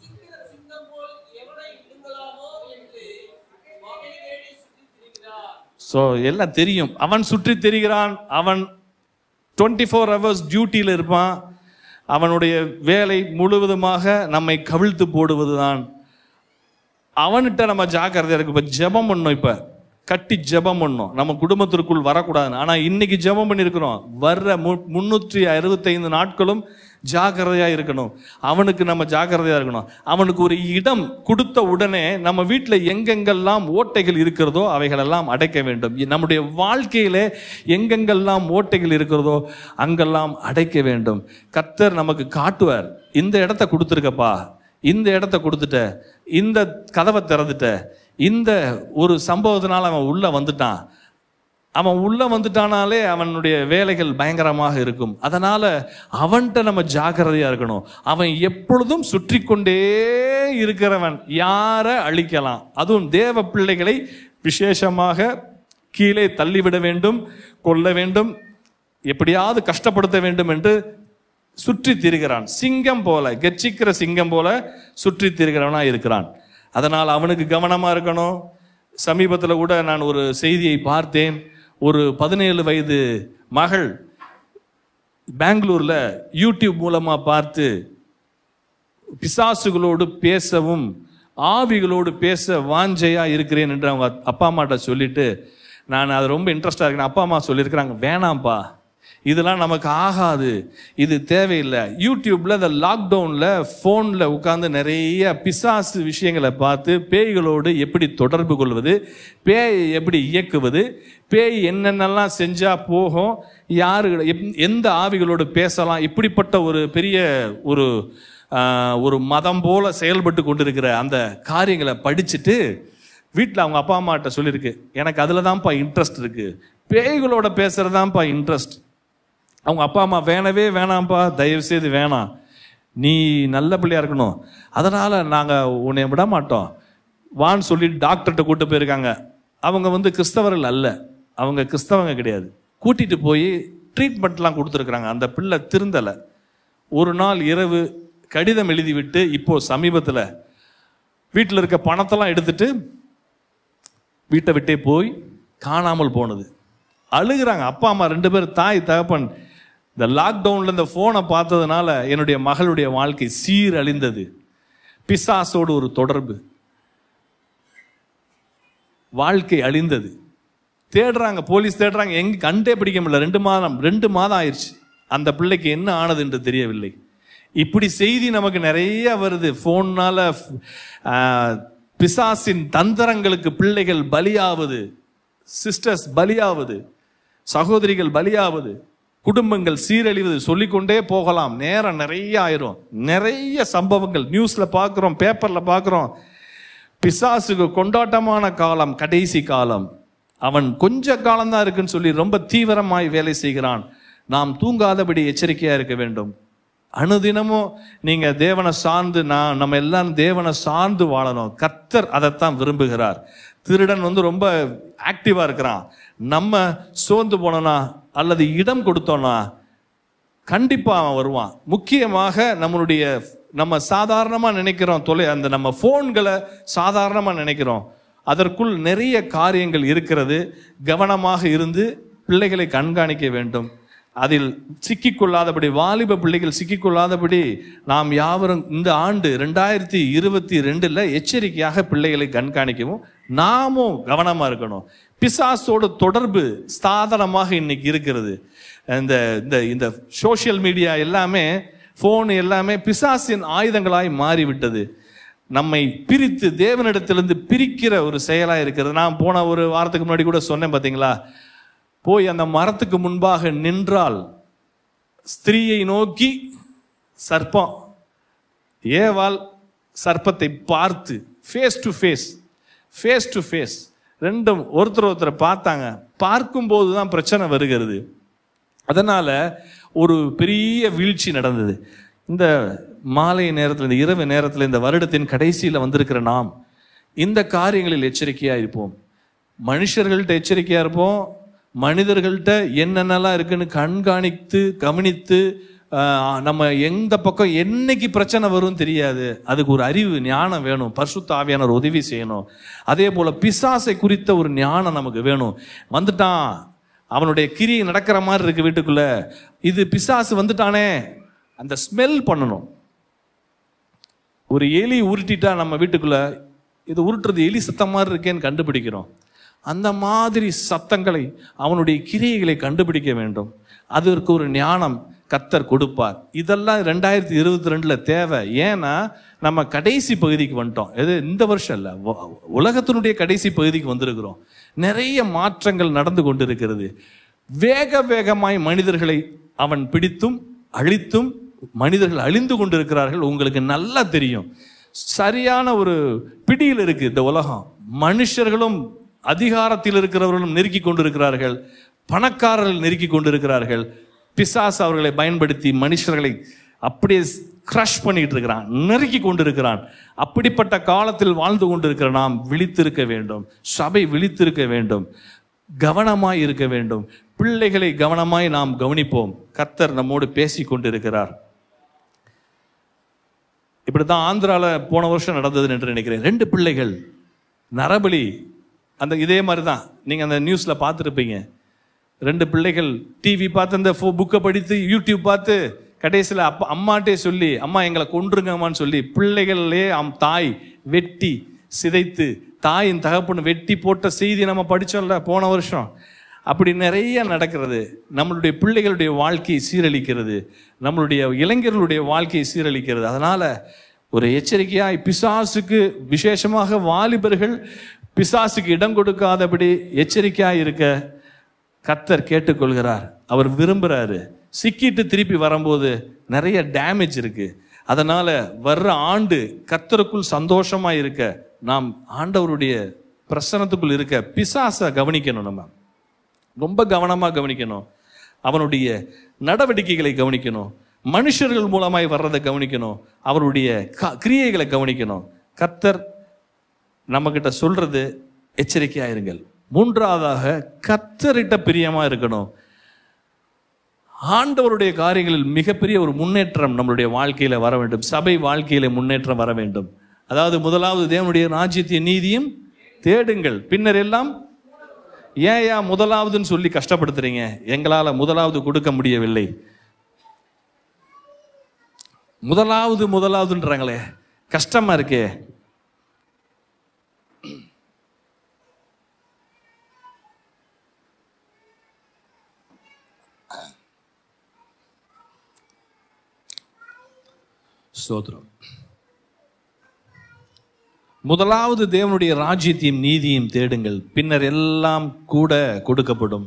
ஸோ எல்லாம் தெரியும் அவன் சுற்றி தெரிகிறான் அவன் டுவெண்ட்டி ஃபோர் ஹவர்ஸ் டியூட்டியில் இருப்பான் அவனுடைய வேலை முழுவதுமாக நம்மை கவிழ்த்து போடுவதுதான் அவன்கிட்ட நம்ம ஜாக்கிரதையா இருக்கு இப்ப ஜெபம் பண்ணோம் இப்ப கட்டி ஜெபம் பண்ணோம் நம்ம குடும்பத்திற்குள் வரக்கூடாது ஆனா இன்னைக்கு ஜெபம் பண்ணியிருக்கிறோம் வர்ற மு- முன்னூற்றி அறுபத்தைந்து நாட்களும் ஜாக்கிரதையா இருக்கணும் அவனுக்கு நம்ம ஜாக்கிரதையா இருக்கணும் அவனுக்கு ஒரு இடம் கொடுத்த உடனே நம்ம வீட்டுல எங்கெங்கெல்லாம் ஓட்டைகள் இருக்கிறதோ அவைகளெல்லாம் அடைக்க வேண்டும் நம்முடைய வாழ்க்கையில எங்கெங்கெல்லாம் ஓட்டைகள் இருக்கிறதோ அங்கெல்லாம் அடைக்க வேண்டும் கர்த்தர் நமக்கு காட்டுவார் இந்த இடத்த கொடுத்துருக்கப்பா இந்த இடத்த கொடுத்துட்ட இந்த கதவை திறந்துட்ட இந்த ஒரு சம்பவத்தினால அவன் உள்ள வந்துட்டான் அவன் உள்ள வந்துட்டானாலே அவனுடைய வேலைகள் பயங்கரமாக இருக்கும் அதனால அவன்கிட்ட நம்ம ஜாக்கிரதையா இருக்கணும் அவன் எப்பொழுதும் சுற்றி கொண்டே இருக்கிறவன் யாரை அழிக்கலாம் அதுவும் தேவ பிள்ளைகளை விசேஷமாக கீழே தள்ளிவிட வேண்டும் கொல்ல வேண்டும் எப்படியாவது கஷ்டப்படுத்த வேண்டும் என்று சுற்றி திரிகிறான் சிங்கம் போல கெச்சிக்கிற சிங்கம் போல சுற்றி திரிகிறவனா இருக்கிறான் அதனால் அவனுக்கு கவனமா இருக்கணும் சமீபத்தில் கூட நான் ஒரு செய்தியை பார்த்தேன் ஒரு பதினேழு வயது மகள் பெங்களூர்ல யூடியூப் மூலமா பார்த்து பிசாசுகளோடு பேசவும் ஆவிகளோடு பேச வாஞ்சையா இருக்கிறேன் என்று அவங்க அப்பா அம்மாட்ட சொல்லிட்டு நான் அது ரொம்ப இன்ட்ரெஸ்டாக இருக்கேன் அப்பா அம்மா சொல்லியிருக்கிறாங்க வேணாம்ப்பா இதெல்லாம் நமக்கு ஆகாது இது தேவையில்லை யூடியூப்ல இந்த லாக்டவுன்ல ஃபோனில் உட்காந்து நிறைய பிசாசு விஷயங்களை பார்த்து பேய்களோடு எப்படி தொடர்பு கொள்வது பேயை எப்படி இயக்குவது பேய் என்னென்னலாம் செஞ்சா போகும் யாரு எப்- எந்த ஆவிகளோடு பேசலாம் இப்படிப்பட்ட ஒரு பெரிய ஒரு ஆஹ், ஒரு மதம் போல செயல்பட்டு கொண்டிருக்கிற அந்த காரியங்களை படிச்சுட்டு வீட்டில் அவங்க அப்பா அம்மாட்ட சொல்லியிருக்கு எனக்கு அதில் தான்ப்பா இன்ட்ரெஸ்ட் இருக்கு பேய்களோட பேசுறது தான்ப்பா இன்ட்ரெஸ்ட் அவங்க அப்பா அம்மா வேணவே வேணாம்ப்பா தயவு செய்து வேணாம் நீ நல்ல பிள்ளையா இருக்கணும் அதனால நாங்கள் உன்னை விட மாட்டோம் வான்னு சொல்லி டாக்டர்கிட்ட கூட்டு போயிருக்காங்க அவங்க வந்து கிறிஸ்தவர்கள் அல்ல அவங்க கிறிஸ்தவங்க கிடையாது கூட்டிட்டு போய் ட்ரீட்மெண்ட்லாம் கொடுத்துருக்குறாங்க அந்த பிள்ளை திருந்தலை ஒரு நாள் இரவு கடிதம் எழுதி விட்டு இப்போ சமீபத்தில் வீட்டில் இருக்க பணத்தெல்லாம் எடுத்துட்டு வீட்டை விட்டே போய் காணாமல் போனது அழுகுறாங்க அப்பா அம்மா ரெண்டு பேரும் தாய் தகப்பன் இந்த லாக்டவுன்ல இந்த போனை பார்த்ததுனால என்னுடைய மகளுடைய வாழ்க்கை சீரழிந்தது பிசாசோடு ஒரு தொடர்பு வாழ்க்கை அழிந்தது தேடுறாங்க போலீஸ் தேடுறாங்க எங்க கண்டே பிடிக்க முடியல ரெண்டு மாதம் ரெண்டு மாதம் ஆயிடுச்சு அந்த பிள்ளைக்கு என்ன ஆனது என்று தெரியவில்லை இப்படி செய்தி நமக்கு நிறைய வருது ஃபோன்னால பிசாசின் தந்திரங்களுக்கு பிள்ளைகள் பலியாவது சிஸ்டர்ஸ் பலியாவது சகோதரிகள் பலியாவது குடும்பங்கள் சீரழிவது சொல்லிக்கொண்டே போகலாம் நேரம் நிறைய ஆயிரும் நிறைய சம்பவங்கள் நியூஸ்ல பார்க்குறோம் பேப்பர்ல பார்க்குறோம் பிசாசுக்கு கொண்டாட்டமான காலம் கடைசி காலம் அவன் கொஞ்ச காலம்தான் இருக்குன்னு சொல்லி ரொம்ப தீவிரமாய் வேலை செய்கிறான் நாம் தூங்காதபடி எச்சரிக்கையா இருக்க வேண்டும் அனுதினமும் நீங்க தேவனை சார்ந்து நான் நம்ம எல்லாம் தேவனை சார்ந்து வாழணும் கர்த்தர் அதைத்தான் விரும்புகிறார் திருடன் வந்து ரொம்ப ஆக்டிவா இருக்கிறான் நம்ம சோர்ந்து போனோம்னா அல்லது இடம் கொடுத்தோம்னா கண்டிப்பா அவன் வருவான் முக்கியமாக நம்மளுடைய நம்ம சாதாரணமா நினைக்கிறோம் தொலை அந்த நம்ம போன்களை சாதாரணமா நினைக்கிறோம் அதற்குள் நிறைய காரியங்கள் இருக்கிறது கவனமாக இருந்து பிள்ளைகளை கண்காணிக்க வேண்டும் அதில் சிக்கிக்கொள்ளாதபடி வாலிப பிள்ளைகள் சிக்கிக்கொள்ளாதபடி நாம் யாவரும் இந்த ஆண்டு ரெண்டாயிரத்தி இருபத்தி ரெண்டுல எச்சரிக்கையாக பிள்ளைகளை கண்காணிக்கவும் நாமும் கவனமா இருக்கணும் பிசாசோட தொடர்பு சாதாரணமாக இன்னைக்கு இருக்கிறது இந்த இந்த இந்த சோஷியல் மீடியா எல்லாமே ஃபோன் எல்லாமே பிசாசின் ஆயுதங்களாய் மாறிவிட்டது நம்மை பிரித்து தேவனிடத்திலிருந்து பிரிக்கிற ஒரு செயலா இருக்கிறது நான் போன ஒரு வாரத்துக்கு முன்னாடி கூட சொன்னேன் பாத்தீங்களா போய் அந்த மரத்துக்கு முன்பாக நின்றால் ஸ்திரீயை நோக்கி சர்ப்பம் ஏவாள் சர்ப்பத்தை பார்த்து face to face face to face ரெண்டும் ஒருத்தர் ஒருத்தரை பார்த்தாங்க பார்க்கும்போது தான் பிரச்சனை வருகிறது அதனால ஒரு பெரிய வீழ்ச்சி நடந்தது இந்த மாலை நேரத்தில் இந்த இரவு நேரத்தில் இந்த வருடத்தின் கடைசியில் வந்திருக்கிற நாம் இந்த காரியங்களில் எச்சரிக்கையா இருப்போம் மனுஷர்கள்ட்ட எச்சரிக்கையா இருப்போம் மனிதர்கள்ட்ட என்னென்னலாம் இருக்குன்னு கண்காணித்து கவனித்து ஆஹ், நம்ம எந்த பக்கம் என்னைக்கு பிரச்சனை வரும் தெரியாது அதுக்கு ஒரு அறிவு ஞானம் வேணும் பரிசுத்த ஆவியானவர் உதவி செய்யணும் அதே போல பிசாசை குறித்த ஒரு ஞானம் நமக்கு வேணும் வந்துட்டான் அவனுடைய கிரியை நடக்கிற மாதிரி இருக்கு வீட்டுக்குள்ள இது பிசாசு வந்துட்டானே அந்த ஸ்மெல் பண்ணணும் ஒரு எலி உருட்டிட்டா நம்ம வீட்டுக்குள்ள இது உருட்டுறது எலி சத்தம் மாதிரி இருக்கேன்னு கண்டுபிடிக்கிறோம் அந்த மாதிரி சத்தங்களை அவனுடைய கிரியைகளை கண்டுபிடிக்க வேண்டும் அதற்கு ஒரு ஞானம் கத்தர் கொடுப்பார் இதெல்லாம் ரெண்டாயிரத்தி இருபத்தி ரெண்டுல தேவை ஏன்னா நம்ம கடைசி பகுதிக்கு வந்துட்டோம் இது இந்த வருஷம் இல்ல உ- உலகத்தினுடைய கடைசி பகுதிக்கு வந்திருக்கிறோம் நிறைய மாற்றங்கள் நடந்து கொண்டிருக்கிறது வேக வேகமாய் மனிதர்களை அவன் பிடித்தும் அழித்தும் மனிதர்கள் அழிந்து கொண்டிருக்கிறார்கள் உங்களுக்கு நல்லா தெரியும் சரியான ஒரு பிடியில் இருக்கு இந்த உலகம் மனுஷர்களும் அதிகாரத்தில் இருக்கிறவர்களும் நெருக்கி கொண்டிருக்கிறார்கள் பணக்காரர்கள் நெருக்கி கொண்டிருக்கிறார்கள் பிசாஸ் அவர்களை பயன்படுத்தி மனுஷர்களை அப்படியே கிரஷ் பண்ணிட்டு இருக்கிறான் நெருக்கி கொண்டிருக்கிறான் அப்படிப்பட்ட காலத்தில் வாழ்ந்து கொண்டிருக்கிற நாம் விழித்திருக்க வேண்டும் சபை விழித்திருக்க வேண்டும் கவனமாய் இருக்க வேண்டும் பிள்ளைகளை கவனமாய் நாம் கவனிப்போம் கர்த்தர் நம்மோடு பேசி கொண்டிருக்கிறார் இப்படித்தான் ஆந்திரால போன வருஷம் நடந்தது என்று நினைக்கிறேன் ரெண்டு பிள்ளைகள் நரபலி அந்த இதே மாதிரி தான் நீங்க அந்த நியூஸ்ல பார்த்துருப்பீங்க ரெண்டு பிள்ளைகள் டிவி பார்த்து அந்த புக்கை படித்து யூடியூப் பார்த்து கடைசியில் அப்பா அம்மாட்டே சொல்லி அம்மா எங்களை கொன்றுங்கம்மான்னு சொல்லி பிள்ளைகளே அம் தாய் வெட்டி சிதைத்து தாயின் தகப்பன் வெட்டி போட்ட செய்தி நம்ம படிச்சோம்ல போன வருஷம் அப்படி நிறைய நடக்கிறது நம்மளுடைய பிள்ளைகளுடைய வாழ்க்கையை சீரழிக்கிறது நம்மளுடைய இளைஞர்களுடைய வாழ்க்கையை சீரழிக்கிறது அதனால ஒரு எச்சரிக்கையாய் பிசாசுக்கு விசேஷமாக வாலிபர்கள் பிசாசுக்கு இடம் கொடுக்காதபடி எச்சரிக்கையாய் இருக்க கத்தர் கேட்டுக்கொள்கிறார் அவர் விரும்புறாரு சிக்கிட்டு திருப்பி வரும்போது நிறைய டேமேஜ் இருக்கு அதனால வர்ற ஆண்டு கத்தருக்குள் சந்தோஷமா இருக்க நாம் ஆண்டவருடைய பிரசனத்துக்குள் இருக்க பிசாசை கவனிக்கணும் நம்ம ரொம்ப கவனமா கவனிக்கணும் அவனுடைய நடவடிக்கைகளை கவனிக்கணும் மனுஷர்கள் மூலமாய் வர்றதை கவனிக்கணும் அவருடைய க- கிரியைகளை கவனிக்கணும் கத்தர் நம்ம கிட்ட சொல்றது எச்சரிக்கையா இருங்கள் மூன்றாவதாக கத்தரிட்ட பிரியமா இருக்கணும் ஆண்டவருடைய காரியங்களில் மிகப்பெரிய ஒரு முன்னேற்றம் நம்மளுடைய வாழ்க்கையில வர வேண்டும் சபை வாழ்க்கையில முன்னேற்றம் வர வேண்டும் அதாவது முதலாவது தேவனுடைய ராஜ்யத்திய நீதியும் தேடுங்கள் பின்னர் எல்லாம் ஏன் ஏன் முதலாவதுன்னு சொல்லி கஷ்டப்படுத்துறீங்க எங்களால முதலாவது கொடுக்க முடியவில்லை முதலாவது முதலாவதுன்றாங்களே கஷ்டமா இருக்கே ஸ்தோத்திரம் முதலாவது தேவனுடைய ராஜ்யத்தையும் நீதியும் தேடுங்கள் பின்னர் எல்லாம் கூட கொடுக்கப்படும்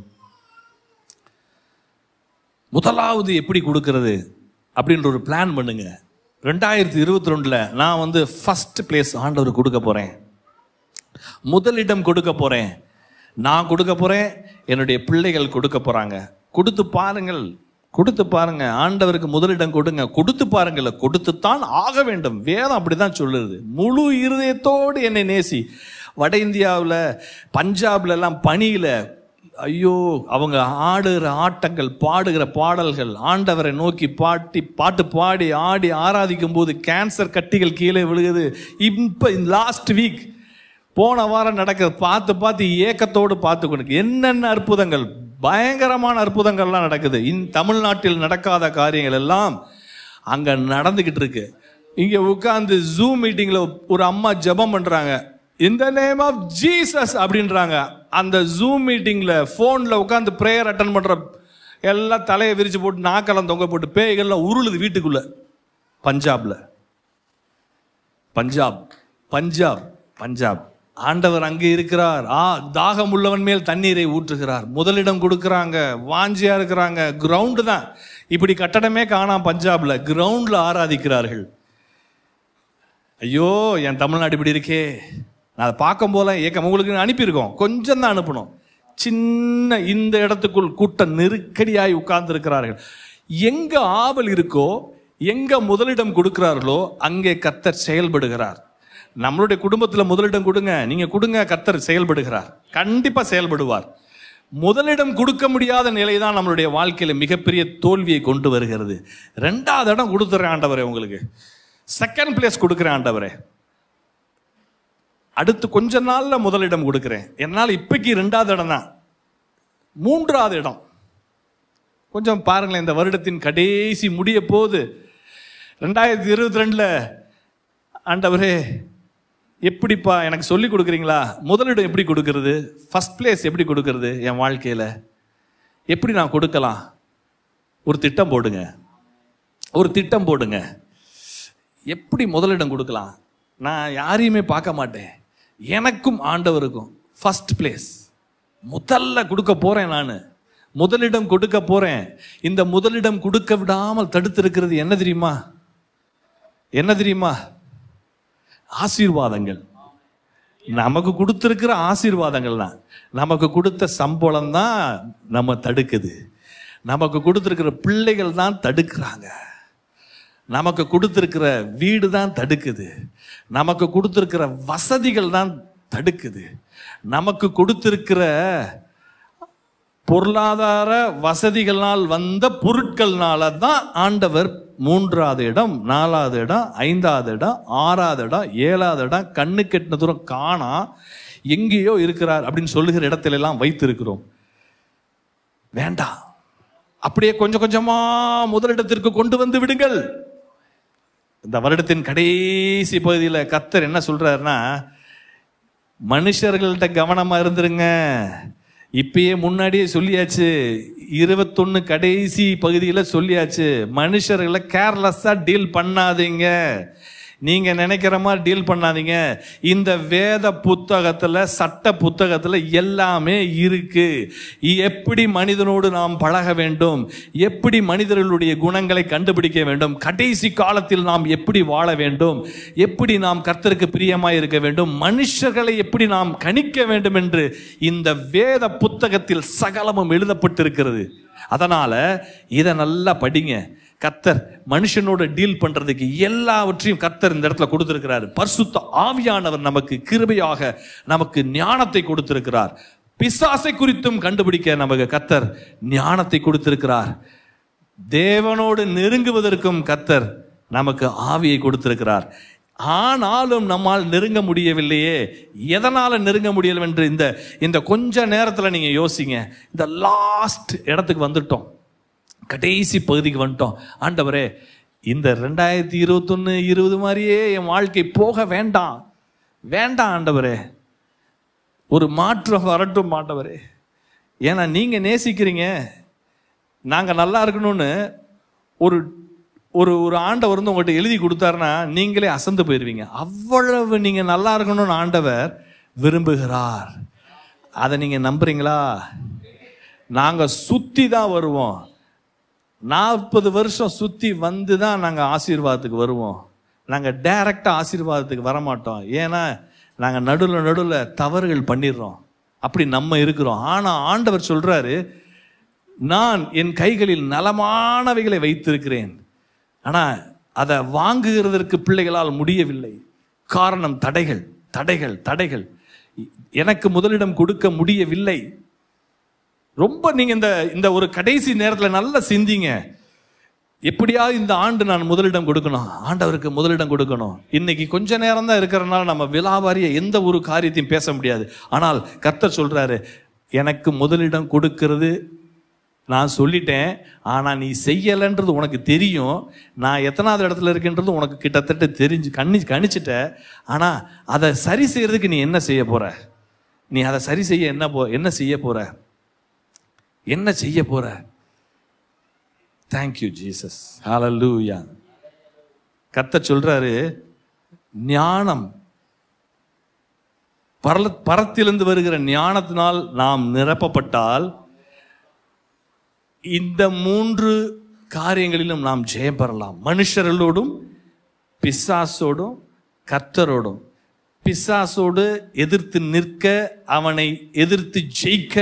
முதலாவது எப்படி கொடுக்கிறது அப்படின்ற ஒரு பிளான் பண்ணுங்க ரெண்டாயிரத்தி இருபத்தி ரெண்டுல நான் வந்து ஃபர்ஸ்ட் பிளேஸ் ஆண்டவர் கொடுக்க போறேன் முதலிடம் கொடுக்க போறேன் நான் கொடுக்க போறேன் என்னுடைய பிள்ளைகள் கொடுக்க போறாங்க கொடுத்து பாருங்கள் கொடுத்து பாருங்க ஆண்டவருக்கு முதலிடம் கொடுங்க கொடுத்து பாருங்கள் கொடுத்துத்தான் ஆக வேண்டும் வேதம் அப்படிதான் சொல்லுது முழு இருதயத்தோடு என்னை நேசி வட இந்தியாவில் பஞ்சாப்ல எல்லாம் பனியில ஐயோ அவங்க ஆடுகிற ஆட்டங்கள் பாடுகிற பாடல்கள் ஆண்டவரை நோக்கி பாட்டி பாட்டு பாடி ஆடி ஆராதிக்கும் போது கேன்சர் கட்டிகள் கீழே விழுகுது இப்போ லாஸ்ட் வீக் போன வாரம் நடக்கிறது பார்த்து பார்த்து ஏக்கத்தோடு பார்த்து கொண்டு என்னென்ன அற்புதங்கள் பயங்கரமான அற்புதங்கள்லாம் நடக்குது இன் தமிழ்நாட்டில் நடக்காத காரியங்கள் எல்லாம் அங்க நடந்துகிட்டு இருக்கு இங்க உட்கார்ந்து ஜூம் மீட்டிங்ல ஒரு அம்மா ஜெபம் பண்றாங்க இந்த நேம் ஆஃப் ஜீசஸ் அப்படின்றாங்க அந்த ஜூம் மீட்டிங்ல போன்ல உட்கார்ந்து பிரேயர் அட்டன் பண்ற எல்லாம் தலையை விரிச்சு போட்டு நாக்கெல்லாம் தொங்க போட்டு பேய்கள்லாம் உருளுது வீட்டுக்குள்ள பஞ்சாப்ல பஞ்சாப் பஞ்சாப் பஞ்சாப் ஆண்டவர் அங்கே இருக்கிறார் ஆ தாகம் உள்ளவன் மேல் தண்ணீரை ஊற்றுகிறார் முதலிடம் கொடுக்கறாங்க வாஞ்சியா இருக்கிறாங்க கிரவுண்டு தான் இப்படி கட்டடமே காணாம் பஞ்சாப்ல கிரவுண்ட்ல ஆராதிக்கிறார்கள் ஐயோ என் தமிழ்நாடு இப்படி இருக்கே நான் அதை பார்க்கும் போல ஏக்கம் உங்களுக்கு அனுப்பியிருக்கோம் கொஞ்சம் தான் அனுப்பணும் சின்ன இந்த இடத்துக்குள் கூட்டம் நெருக்கடியாய் உட்கார்ந்து இருக்கிறார்கள் எங்க ஆவல் இருக்கோ எங்க முதலிடம் கொடுக்கிறார்களோ அங்கே கர்த்தர் செயல்படுகிறார் நம்மளுடைய குடும்பத்துல முதலிடம் கொடுங்க நீங்க கொடுங்க கர்த்தர் செயல்படுகிறார் கண்டிப்பா செயல்படுவார் முதலிடம் கொடுக்க முடியாத நிலை தான் நம்மளுடைய வாழ்க்கையில மிகப்பெரிய தோல்வியை கொண்டு வருகிறது ரெண்டாவது இடம் கொடுத்துறேன் ஆண்டவரே உங்களுக்கு செகண்ட் பிளேஸ் கொடுக்குறேன் ஆண்டவரே அடுத்து கொஞ்ச நாள்ல முதலிடம் கொடுக்கிறேன் என்னால் இப்பைக்கு ரெண்டாவது இடம் தான் மூன்றாவது இடம் கொஞ்சம் பாருங்களேன் இந்த வருடத்தின் கடைசி முடிய போது ரெண்டாயிரத்தி இருபத்தி ரெண்டுல ஆண்டவரே எப்படிப்பா எனக்கு சொல்லி கொடுக்குறீங்களா முதலிடம் எப்படி கொடுக்கறது ஃபர்ஸ்ட் பிளேஸ் எப்படி கொடுக்கறது என் வாழ்க்கையில எப்படி நான் கொடுக்கலாம் ஒரு திட்டம் போடுங்க ஒரு திட்டம் போடுங்க எப்படி முதலிடம் கொடுக்கலாம் நான் யாரையுமே பார்க்க மாட்டேன் எனக்கும் ஆண்டவருக்கும் ஃபர்ஸ்ட் பிளேஸ் முதல்ல கொடுக்க போறேன் நான் முதலிடம் கொடுக்க போறேன் இந்த முதலிடம் கொடுக்க விடாமல் தடுத்திருக்கிறது என்ன தெரியுமா என்ன தெரியுமா ஆசீர்வாதங்கள் நமக்கு கொடுத்திருக்கிற ஆசீர்வாதங்கள் தான் நமக்கு கொடுத்த சம்பளம் தான் நம்ம தடுக்குது நமக்கு கொடுத்திருக்கிற பிள்ளைகள் தான் தடுக்கிறாங்க நமக்கு கொடுத்திருக்கிற வீடு தான் தடுக்குது நமக்கு கொடுத்திருக்கிற வசதிகள் தான் தடுக்குது நமக்கு கொடுத்திருக்கிற பொருளாதார வசதிகளால் வந்த பொருட்கள்னால தான் ஆண்டவர் மூன்றாவது இடம் நாலாவது இடம் ஐந்தாவது இடம் ஆறாவது இடம் ஏழாவது இடம் கண்ணு கெட்டின தூரம் காணா எங்கேயோ இருக்கிறார் அப்படின்னு சொல்லுகிற இடத்துல எல்லாம் வைத்திருக்கிறோம் வேண்டாம் அப்படியே கொஞ்சம் கொஞ்சமா முதலிடத்திற்கு கொண்டு வந்து விடுங்கள் இந்த வருடத்தின் கடைசி பகுதியில் கத்தர் என்ன சொல்றாருன்னா மனுஷர்கள்ட்ட கவனமா இருந்துருங்க இப்பயே முன்னாடியே சொல்லியாச்சு இருபத்தொன்னு கடைசி பகுதியில் சொல்லியாச்சு மனுஷர்களை கேர்லெஸ்ஸாக டீல் பண்ணாதீங்க நீங்க நினைக்கிற மாதிரி டீல் பண்ணாதீங்க இந்த வேத புத்தகத்துல சட்ட புத்தகத்துல எல்லாமே இருக்கு எப்படி மனிதனோடு நாம் பழக வேண்டும் எப்படி மனிதர்களுடைய குணங்களை கண்டுபிடிக்க வேண்டும் கடைசி காலத்தில் நாம் எப்படி வாழ வேண்டும் எப்படி நாம் கர்த்தருக்கு பிரியமாய் இருக்க வேண்டும் மனுஷர்களை எப்படி நாம் கணிக்க வேண்டும் என்று இந்த வேத புத்தகத்தில் சகலமும் எழுதப்பட்டிருக்கிறது அதனால இதை நல்லா படிங்க கத்தர் மனுஷனோட டீல் பண்றதுக்கு எல்லாவற்றையும் கத்தர் இந்த இடத்துல கொடுத்திருக்கிறார் பரிசுத்த ஆவியானவர் நமக்கு கிருபையாக நமக்கு ஞானத்தை கொடுத்திருக்கிறார் பிசாசை குறித்தும் கண்டுபிடிக்க நமக்கு கத்தர் ஞானத்தை கொடுத்திருக்கிறார் தேவனோடு நெருங்குவதற்கும் கத்தர் நமக்கு ஆவியை கொடுத்திருக்கிறார் ஆனாலும் நம்மால் நெருங்க முடியவில்லையே எதனால நெருங்க முடியல என்று இந்த இந்த கொஞ்ச நேரத்துல நீங்க யோசிங்க இந்த லாஸ்ட் இடத்துக்கு வந்துட்டோம் கடைசி பகுதிக்கு வந்துட்டோம் ஆண்டவரே இந்த ரெண்டாயிரத்தி இருபத்தொன்னு இருபது மாதிரியே என் வாழ்க்கை போக வேண்டாம் வேண்டாம் ஆண்டவரே ஒரு மாற்றம் வரட்டும் ஆண்டவரே ஏன்னா நீங்க நேசிக்கிறீங்க நாங்க நல்லா இருக்கணும்னு ஒரு ஒரு ஒரு ஆண்டவர் வந்து உங்கள்கிட்ட எழுதி கொடுத்தாருன்னா நீங்களே அசந்து போயிருவீங்க அவ்வளவு நீங்க நல்லா இருக்கணும்னு ஆண்டவர் விரும்புகிறார் அதை நீங்க நம்புறீங்களா நாங்க சுத்தி தான் வருவோம் நாற்பது வருஷம் சுத்தி வந்து தான் நாங்க ஆசீர்வாதத்துக்கு வருவோம் நாங்க டைரக்டா ஆசீர்வாதத்துக்கு வர மாட்டோம் ஏன்னா நாங்க நடுவில் நடுவில் தவறுகள் பண்ணிடுறோம் அப்படி நம்ம இருக்கிறோம் ஆனா ஆண்டவர் சொல்றாரு நான் என் கைகளில் நலமானவைகளை வைத்திருக்கிறேன் ஆனா அதை வாங்குகிறதற்கு பிள்ளைகளால் முடியவில்லை காரணம் தடைகள் தடைகள் தடைகள் எனக்கு முதலிடம் கொடுக்க முடியவில்லை ரொம்ப நீங்க இந்த இந்த ஒரு கடைசி நேரத்துல நல்லா சிந்திங்க எப்படியாவது இந்த ஆண்டு நான் முதலிடம் கொடுக்கணும் ஆண்டவருக்கு முதலிடம் கொடுக்கணும் இன்னைக்கு கொஞ்ச நேரம் தான் இருக்கிறனால நம்ம விலாவாரிய எந்த ஒரு காரியத்தையும் பேச முடியாது ஆனால் கர்த்தர் சொல்றாரு எனக்கு முதலிடம் கொடுக்கிறது நான் சொல்லிட்டேன் ஆனா நீ செய்யலைன்றது உனக்கு தெரியும் நான் எத்தனாவது இடத்துல இருக்கேன்றது உனக்கு கிட்டத்தட்ட தெரிஞ்சு கண்ணி கணிச்சிட்ட ஆனா அதை சரி செய்யறதுக்கு நீ என்ன செய்ய போற நீ அதை சரி செய்ய என்ன போ என்ன செய்ய போற என்ன செய்ய போற தேங்க்யூ ஜீசஸ் ஹalleluya கத்த சொல்றாரு ஞானம் பரல பரத்திலிருந்து வருகிற ஞானத்தினால் நாம் நிரப்பப்பட்டால் இந்த மூன்று காரியங்களிலும் நாம் ஜெயம் பெறலாம் மனுஷர்களோடும் பிசாசோடும் கர்த்தரோடும் பிசாசோடு எதிர்த்து நிற்க அவனை எதிர்த்து ஜெயிக்க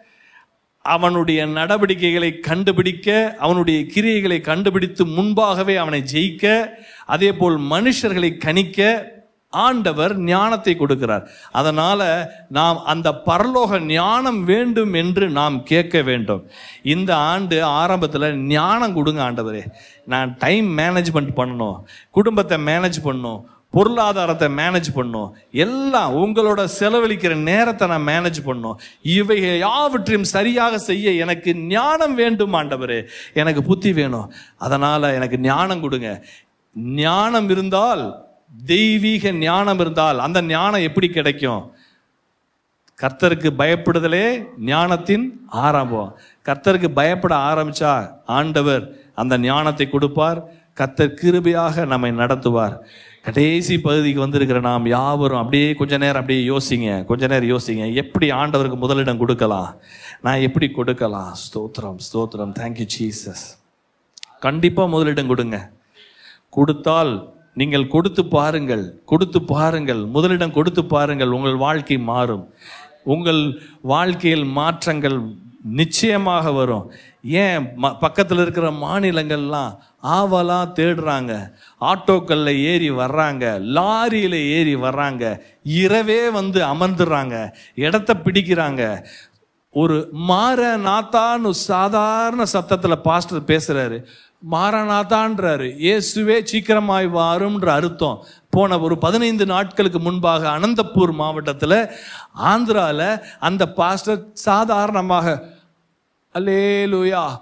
அவனுடைய நடவடிக்கைகளை கண்டுபிடிக்க அவனுடைய கிரியைகளை கண்டுபிடித்து முன்பாகவே அவனை ஜெயிக்க அதே போல் மனுஷர்களை கணிக்க ஆண்டவர் ஞானத்தை கொடுக்கிறார் அதனால நாம் அந்த பரலோக ஞானம் வேண்டும் என்று நாம் கேட்க வேண்டும் இந்த ஆண்டு ஆரம்பத்தில் ஞானம் கொடுங்க ஆண்டவரே நான் டைம் மேனேஜ்மெண்ட் பண்ணணும் குடும்பத்தை மேனேஜ் பண்ணணும் பொருளாதாரத்தை மேனேஜ் பண்ணும் எல்லாம் உங்களோட செலவழிக்கிற நேரத்தை நான் மேனேஜ் பண்ணும் இவை யாவற்றையும் சரியாக செய்ய எனக்கு ஞானம் வேண்டும் ஆண்டவரே எனக்கு புத்தி வேணும் அதனால எனக்கு ஞானம் கொடுங்க ஞானம் இருந்தால் தெய்வீக ஞானம் இருந்தால் அந்த ஞானம் எப்படி கிடைக்கும் கர்த்தருக்கு பயப்படுதலே ஞானத்தின் ஆரம்பம் கர்த்தருக்கு பயப்பட ஆரம்பிச்சா ஆண்டவர் அந்த ஞானத்தை கொடுப்பார் கர்த்தர் கிருபையாக நம்மை நடத்துவார் கடைசி பகுதிக்கு வந்திருக்கிற நாம் யாவரும் அப்படியே கொஞ்ச நேரம் அப்படியே யோசிங்க கொஞ்ச நேரம் யோசிங்க எப்படி ஆண்டவருக்கு முதலிடம் கொடுக்கலாம் நான் எப்படி கொடுக்கலாம் ஸ்தோத்திரம் ஸ்தோத்திரம் தேங்க்யூ ஜீசஸ் கண்டிப்பா முதலிடம் கொடுங்க கொடுத்தால் நீங்கள் கொடுத்து பாருங்கள் கொடுத்து பாருங்கள் முதலிடம் கொடுத்து பாருங்கள் உங்கள் வாழ்க்கை மாறும் உங்கள் வாழ்க்கையில் மாற்றங்கள் நிச்சயமாக வரும் ஏன் ம- பக்கத்தில் இருக்கிற மாநிலங்கள்லாம் ஆவலா தேடுறாங்க ஆட்டோக்கல்ல ஏறி வர்றாங்க லாரியில ஏறி வர்றாங்க இரவே வந்து அமர்ந்துடுறாங்க இடத்த பிடிக்கிறாங்க ஒரு மாரநாத்தான்னு சாதாரண சத்தத்துல பாஸ்டர் பேசுறாரு மாரநாத்தான்றாரு இயேசுவே சீக்கிரமாய் வாரும்ன்ற அர்த்தம் போன ஒரு பதினைந்து நாட்களுக்கு முன்பாக அனந்தபூர் மாவட்டத்துல ஆந்திரால அந்த பாஸ்டர் சாதாரணமாக அல்லேலூயா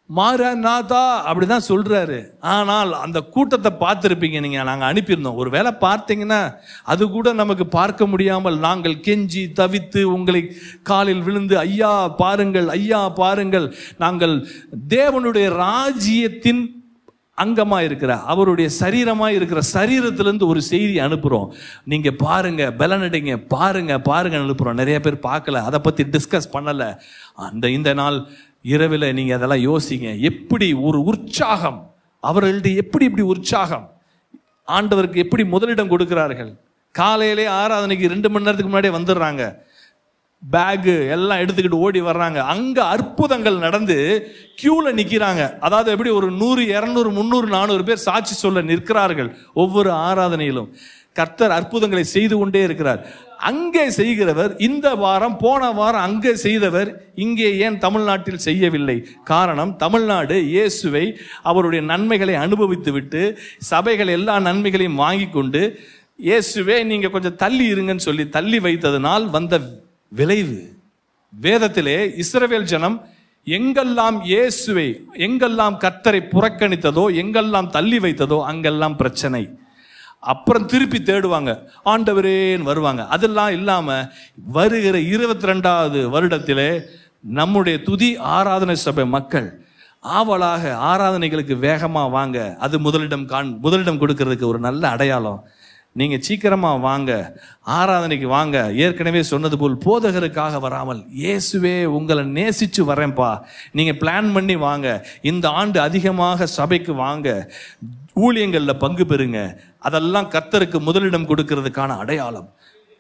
மாரநாதா அப்படிதான் சொல்றாரு ஆனால் அந்த கூட்டத்தை பார்த்துருப்பீங்க நீங்க நாங்க அனுப்பியிருந்தோம் ஒரு வேளை பார்த்தீங்கன்னா அது கூட நமக்கு பார்க்க முடியாமல் நாங்கள் கெஞ்சி தவித்து உங்களை காலில் விழுந்து ஐயா பாருங்கள் ஐயா பாருங்கள் நாங்கள் தேவனுடைய ராஜ்யத்தின் அங்கமா இருக்கிற அவருடைய சரீரமா இருக்கிற சரீரத்திலிருந்து ஒரு செய்தி அனுப்புறோம் நீங்க பாருங்க பலனடைங்க பாருங்க பாருங்க அனுப்புறோம் நிறைய பேர் பார்க்கல அதை பத்தி டிஸ்கஸ் பண்ணல அந்த இந்த நாள் இரவில் நீங்க அதெல்லாம் யோசிங்க எப்படி ஒரு உற்சாகம் அவர்கள்ட்ட எப்படி இப்படி உற்சாகம் ஆண்டவருக்கு எப்படி முதலிடம் கொடுக்கிறார்கள் காலையிலே ஆராதனைக்கு ரெண்டு மணி நேரத்துக்கு முன்னாடியே வந்துடுறாங்க பேகு எல்லாம் எடுத்துக்கிட்டு ஓடி வர்றாங்க அங்க அற்புதங்கள் நடந்து கியூல நிக்கிறாங்க அதாவது எப்படி ஒரு நூறு இரநூறு முந்நூறு நானூறு பேர் சாட்சி சொல்ல நிற்கிறார்கள் ஒவ்வொரு ஆராதனையிலும் கர்த்தர் அற்புதங்களை செய்து கொண்டே இருக்கிறார் அங்கே செய்கிறவர் இந்த வாரம் போன வாரம் அங்கே செய்தவர் இங்கே ஏன் தமிழ்நாட்டில் செய்யவில்லை காரணம் தமிழ்நாடு இயேசுவை அவருடைய நன்மைகளை அனுபவித்து விட்டு சபைகள் எல்லா நன்மைகளையும் வாங்கி கொண்டு இயேசுவே நீங்க கொஞ்சம் தள்ளி இருங்கன்னு சொல்லி தள்ளி வைத்ததனால் வந்த விளைவு வேதத்திலே இஸ்ரவேல் ஜனம் எங்கெல்லாம் இயேசுவை எங்கெல்லாம் கர்த்தரை புறக்கணித்ததோ எங்கெல்லாம் தள்ளி வைத்ததோ அங்கெல்லாம் பிரச்சனை அப்புறம் திருப்பி தேடுவாங்க ஆண்டவரேன்னு வருவாங்க அதெல்லாம் இல்லாம வருகிற இருபத்தி ரெண்டாவது வருடத்திலே நம்முடைய துதி ஆராதனை சபை மக்கள் ஆவலாக ஆராதனைகளுக்கு வேகமா வாங்க அது முதலிடம் காண் முதலிடம் கொடுக்கறதுக்கு ஒரு நல்ல அடையாளம் நீங்க சீக்கிரமா வாங்க ஆராதனைக்கு வாங்க ஏற்கனவே சொன்னது போல் போதகருக்காக வராமல் இயேசுவே உங்களை நேசிச்சு வரேன்ப்பா நீங்க பிளான் பண்ணி வாங்க இந்த ஆண்டு அதிகமாக சபைக்கு வாங்க ஊழியங்கள்ல பங்கு பெறுங்க அதெல்லாம் கர்த்தருக்கு முதலிடம் கொடுக்கிறதுக்கான அடையாளம்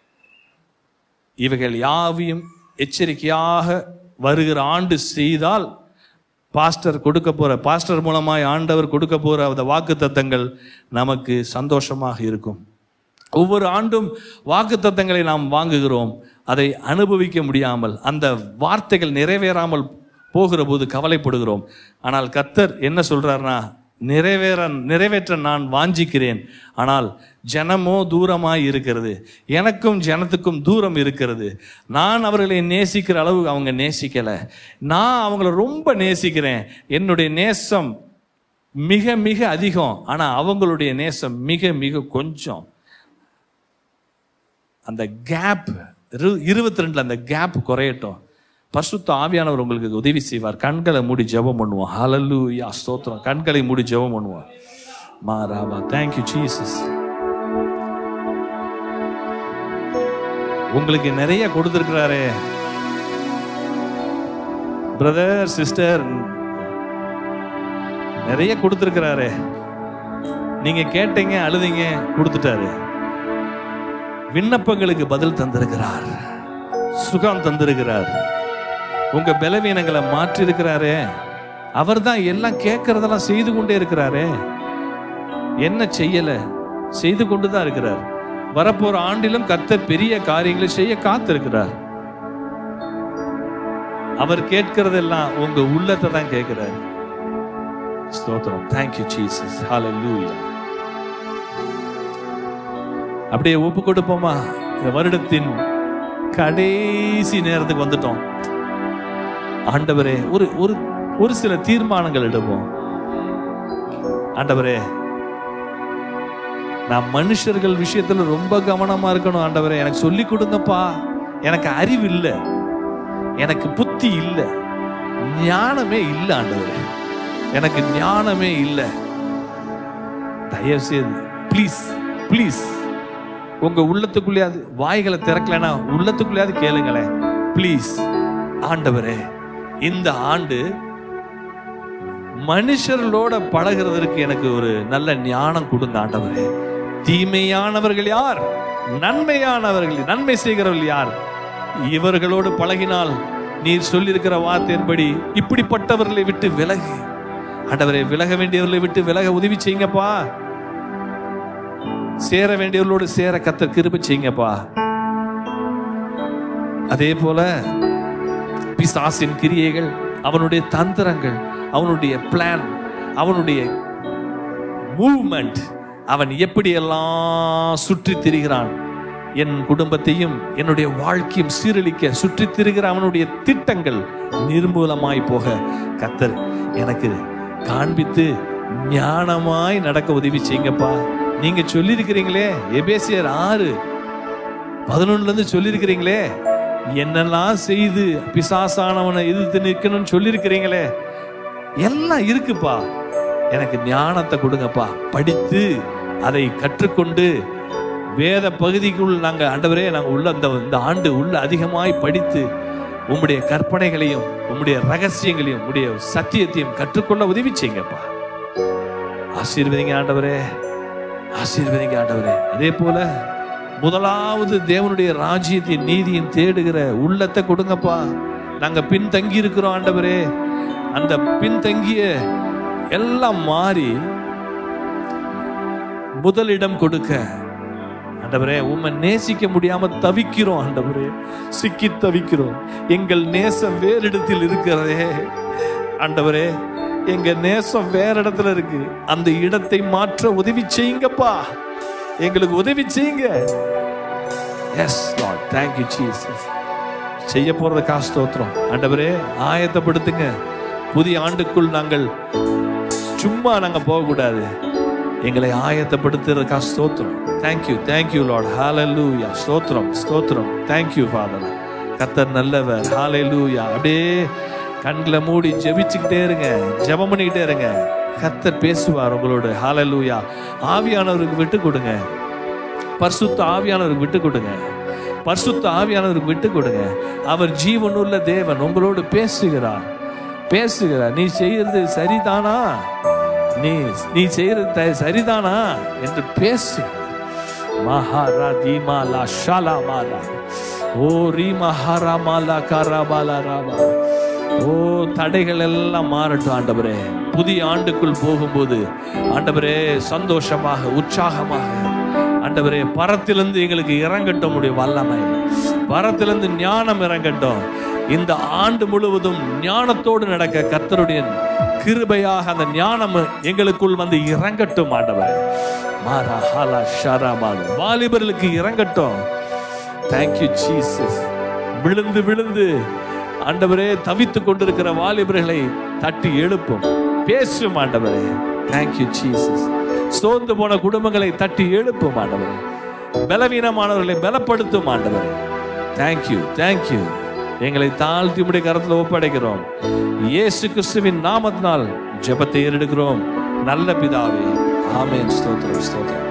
இவைகள் யாவையும் எச்சரிக்கையாக வருகிற ஆண்டு செய்தால் பாஸ்டர் கொடுக்க போற பாஸ்டர் மூலமாய் ஆண்டவர் கொடுக்க போற அந்த வாக்கு தத்தங்கள் நமக்கு சந்தோஷமாக இருக்கும் ஒவ்வொரு ஆண்டும் வாக்கு தத்தங்களை நாம் வாங்குகிறோம் அதை அனுபவிக்க முடியாமல் அந்த வார்த்தைகள் நிறைவேறாமல் போகிற போது கவலைப்படுகிறோம் ஆனால் கர்த்தர் என்ன சொல்றாருன்னா நிறைவேற நிறைவேற்ற நான் வாஞ்சிக்கிறேன் ஆனால் ஜனமோ தூரமாய் இருக்கிறது எனக்கும் ஜனத்துக்கும் தூரம் இருக்கிறது நான் அவர்களை நேசிக்கிற அளவு அவங்க நேசிக்கல நான் அவங்கள ரொம்ப நேசிக்கிறேன் என்னுடைய நேசம் மிக மிக அதிகம் ஆனா அவங்களுடைய நேசம் மிக மிக கொஞ்சம் அந்த கேப் இருபத்தி ரெண்டுல அந்த கேப் குறையட்டும் பரிசுத்த ஆவியானவர் உங்களுக்கு உதவி செய்வார் கண்களை மூடி ஜெபம் பண்ணுவோம் ஹalleluya ஸ்தோத்திரம் கண்களை மூடி ஜெபம் பண்ணுவோம் மாராபா தேங்க்யூ ஜீசஸ் உங்களுக்கு நிறைய கொடுத்துருக்கிறாரே பிரதர் சிஸ்டர் நிறைய கொடுத்துருக்கிறாரே நீங்க கேட்டீங்க அழுதீங்க கொடுத்துட்டாரு விண்ணப்பங்களுக்கு பதில் தந்திருக்கிறார் சுகம் தந்திருக்கிறார் உங்க பலவீனங்களை மாற்றி இருக்கிறாரே அவர் தான் எல்லாம் கேட்கறதெல்லாம் செய்து கொண்டே இருக்கிறாரே என்ன செய்யல செய்து கொண்டுதான் இருக்கிறார் வரப்போற ஆண்டிலும் கர்த்தர் பெரிய காரியங்களை செய்ய காத்திருக்கிறார் அவர் கேட்கிறதெல்லாம் உங்க உள்ளத்தை தான் கேட்கிறார் ஸ்தோத்திரம் தேங்க்யூ ஜீசஸ் ஹalleluya அப்படியே ஒப்பு கொடுப்போமா இந்த வருடத்தின் கடைசி நேரத்துக்கு வந்துட்டோம் ஆண்டவரே ஒரு ஒரு ஒரு சில தீர்மானங்கள் எடுப்போம் ஆண்டவரே நான் மனுஷர்கள் விஷயத்துல ரொம்ப கவனமா இருக்கணும் ஆண்டவரே எனக்கு சொல்லி கொடுங்கப்பா எனக்கு அறிவு இல்லை எனக்கு புத்தி இல்லை ஞானமே இல்லை ஆண்டவரே எனக்கு ஞானமே இல்லை தயவு செய்து ப்ளீஸ் ப்ளீஸ் உங்க உள்ளத்துக்குள்ளேயாவது வாய்களை திறக்கலனா உள்ளத்துக்குள்ளேயாவது கேளுங்களேன் ப்ளீஸ் ஆண்டவரே இந்த ஆண்டு மனுஷர்களோட பழகுறதற்கு எனக்கு ஒரு நல்ல ஞானம் கொடுங்க ஆண்டவரே தீமையானவர்கள் யார் நன்மையானவர்கள் நன்மை செய்கிறவர்கள் யார் இவர்களோடு பழகினால் நீர் சொல்லியிருக்கிற வார்த்தையின்படி இப்படிப்பட்டவர்களை விட்டு விலகு ஆண்டவரே விலக வேண்டியவர்களை விட்டு விலக உதவி செய்யுங்கப்பா சேர வேண்டியவர்களோடு சேர கத்தர் கிருபை செய்யுங்கப்பா அதே போல பிசாசின் கிரியைகள் அவனுடைய தந்திரங்கள் அவனுடைய பிளான் அவனுடைய மூவ்மெண்ட் அவன் எப்படியெல்லாம் சுற்றி திரிகிறான் என் குடும்பத்தையும் என்னுடைய வாழ்க்கையும் சீரழிக்க சுற்றித் திரிகிற அவனுடைய திட்டங்கள் நிர்மூலமாய் போக கத்தர் எனக்கு காண்பித்து ஞானமாய் நடக்க உதவி செய்யுங்கப்பா நீங்க சொல்லியிருக்கிறீங்களே எபேசியர் ஆறு பதினொன்னுல இருந்து சொல்லியிருக்கிறீங்களே என்னெல்லாம் செய்து பிசாசானவனை எதிர்த்து நிற்கணும்னு சொல்லியிருக்கிறீங்களே எல்லாம் இருக்குப்பா எனக்கு ஞானத்தை கொடுங்கப்பா படித்து அதை கற்றுக்கொண்டு வேத பகுதிக்குள் நாங்க ஆண்டவரே நாங்க உள்ள இந்த இந்த ஆண்டு உள்ள அதிகமாய் படித்து உம்முடைய கற்பனைகளையும் உம்முடைய ரகசியங்களையும் உம்முடைய சத்தியத்தையும் கற்றுக்கொள்ள உதவி செய்யுங்கப்பா ஆசீர்வதிங்க ஆண்டவரே ஆசீர்வதிங்க ஆண்டவரே அதே போல முதலாவது தேவனுடைய ராஜ்யத்தின் நீதியின் தேடுகிற உள்ளத்தை கொடுங்கப்பா நாங்க பின்தங்கி இருக்கிறோம் ஆண்டவரே அந்த பின்தங்கிய எல்லாம் மாறி முதலிடம் கொடுக்க ஆண்டவரே உம்மை நேசிக்க முடியாம தவிக்கிறோம் ஆண்டவரே சிக்கி தவிக்கிறோம் எங்கள் நேசம் வேறு இடத்தில் இருக்கிறதே ஆண்டவரே எங்க நேசம் வேற இடத்துல இருக்கு அந்த இடத்தை மாற்ற உதவி செய்யுங்கப்பா எங்களுக்கு உதவி செய்யுங்க எஸ் லார்ட் தேங்க்யூ ஜீசஸ் செய்ய போறது ஸ்தோத்திரம் ஆண்டவரே ஆயத்தப்படுத்துங்க புதிய ஆண்டுக்குள் நாங்கள் சும்மா நாங்க போகக்கூடாது எங்களை ஆயத்தப்படுத்துறதுக்கா ஸ்தோத்திரம் தேங்க்யூ தேங்க்யூ லார்ட் ஹalleluya ஸ்தோத்திரம் ஸ்தோத்திரம் தேங்க்யூ ஃபாதர் கத்தர் நல்லவர் ஹalleluya அப்படியே கண்களை மூடி ஜெபிச்சுக்கிட்டே இருங்க ஜெபம் பண்ணிக்கிட்டே இருங்க கத்தர் பேசுவார் உங்களோட ஹalleluya ஆவியானவருக்கு விட்டு கொடுங்க பரிசுத்த ஆவியானவருக்கு விட்டு கொடுங்க பரிசுத்த ஆவியானவருக்கு விட்டு கொடுங்க அவர் ஜீவனுள்ள தேவன் உங்களோடு பேசுகிறார் பேசுகிறார் நீ செய்யறது சரிதானா நீ நீ செய்யறது த- சரிதானா என்று பேசு மகாரா தீமாலா ஷாலா மாலா ஓ ரீ மகாரா மாலா காரா பாலா ராபா ஓ தடைகள் எல்லாம் மாறட்டும் ஆண்டவரே புதிய ஆண்டுக்குள் போகும்போது ஆண்டவரே சந்தோஷமாக உற்சாகமாக ஆண்டவரே பரத்திலிருந்து எங்களுக்கு இறங்கட்டும் உடைய வல்லமை பரத்திலிருந்து ஞானம் இறங்கட்டும் இந்த ஆண்டு முழுவதும் ஞானத்தோடு நடக்க கர்த்தருடைய கிருபையாக அந்த ஞானம் எங்களுக்குள் வந்து இறங்கட்டும் ஆண்டவர் மாரா ஹாலா ஷாரா மாலு வாலிபர்களுக்கு இறங்கட்டும் தேங்க்யூ ஜீசஸ் விழுந்து விழுந்து ஆண்டவரே தவித்துக் கொண்டிருக்கிற வாலிபர்களை தட்டி எழுப்பும் பேசும் ஆண்டவரே தேங்க்யூ ஜீசஸ் சோர்ந்து போன குடும்பங்களை தட்டி எழுப்பும் ஆண்டவரே பலவீனமானவர்களை பலப்படுத்தும் ஆண்டவரே தேங்க்யூ தேங்க்யூ எங்களை தாழ்த்தி உடைய கரத்தில் ஒப்படைக்கிறோம் இயேசு கிறிஸ்துவின் நாமத்தினால் ஜெபத்தை ஏறெடுக்கிறோம் நல்ல பிதாவே ஆமென் ஸ்தோத்திரம் ஸ்தோத்திரம்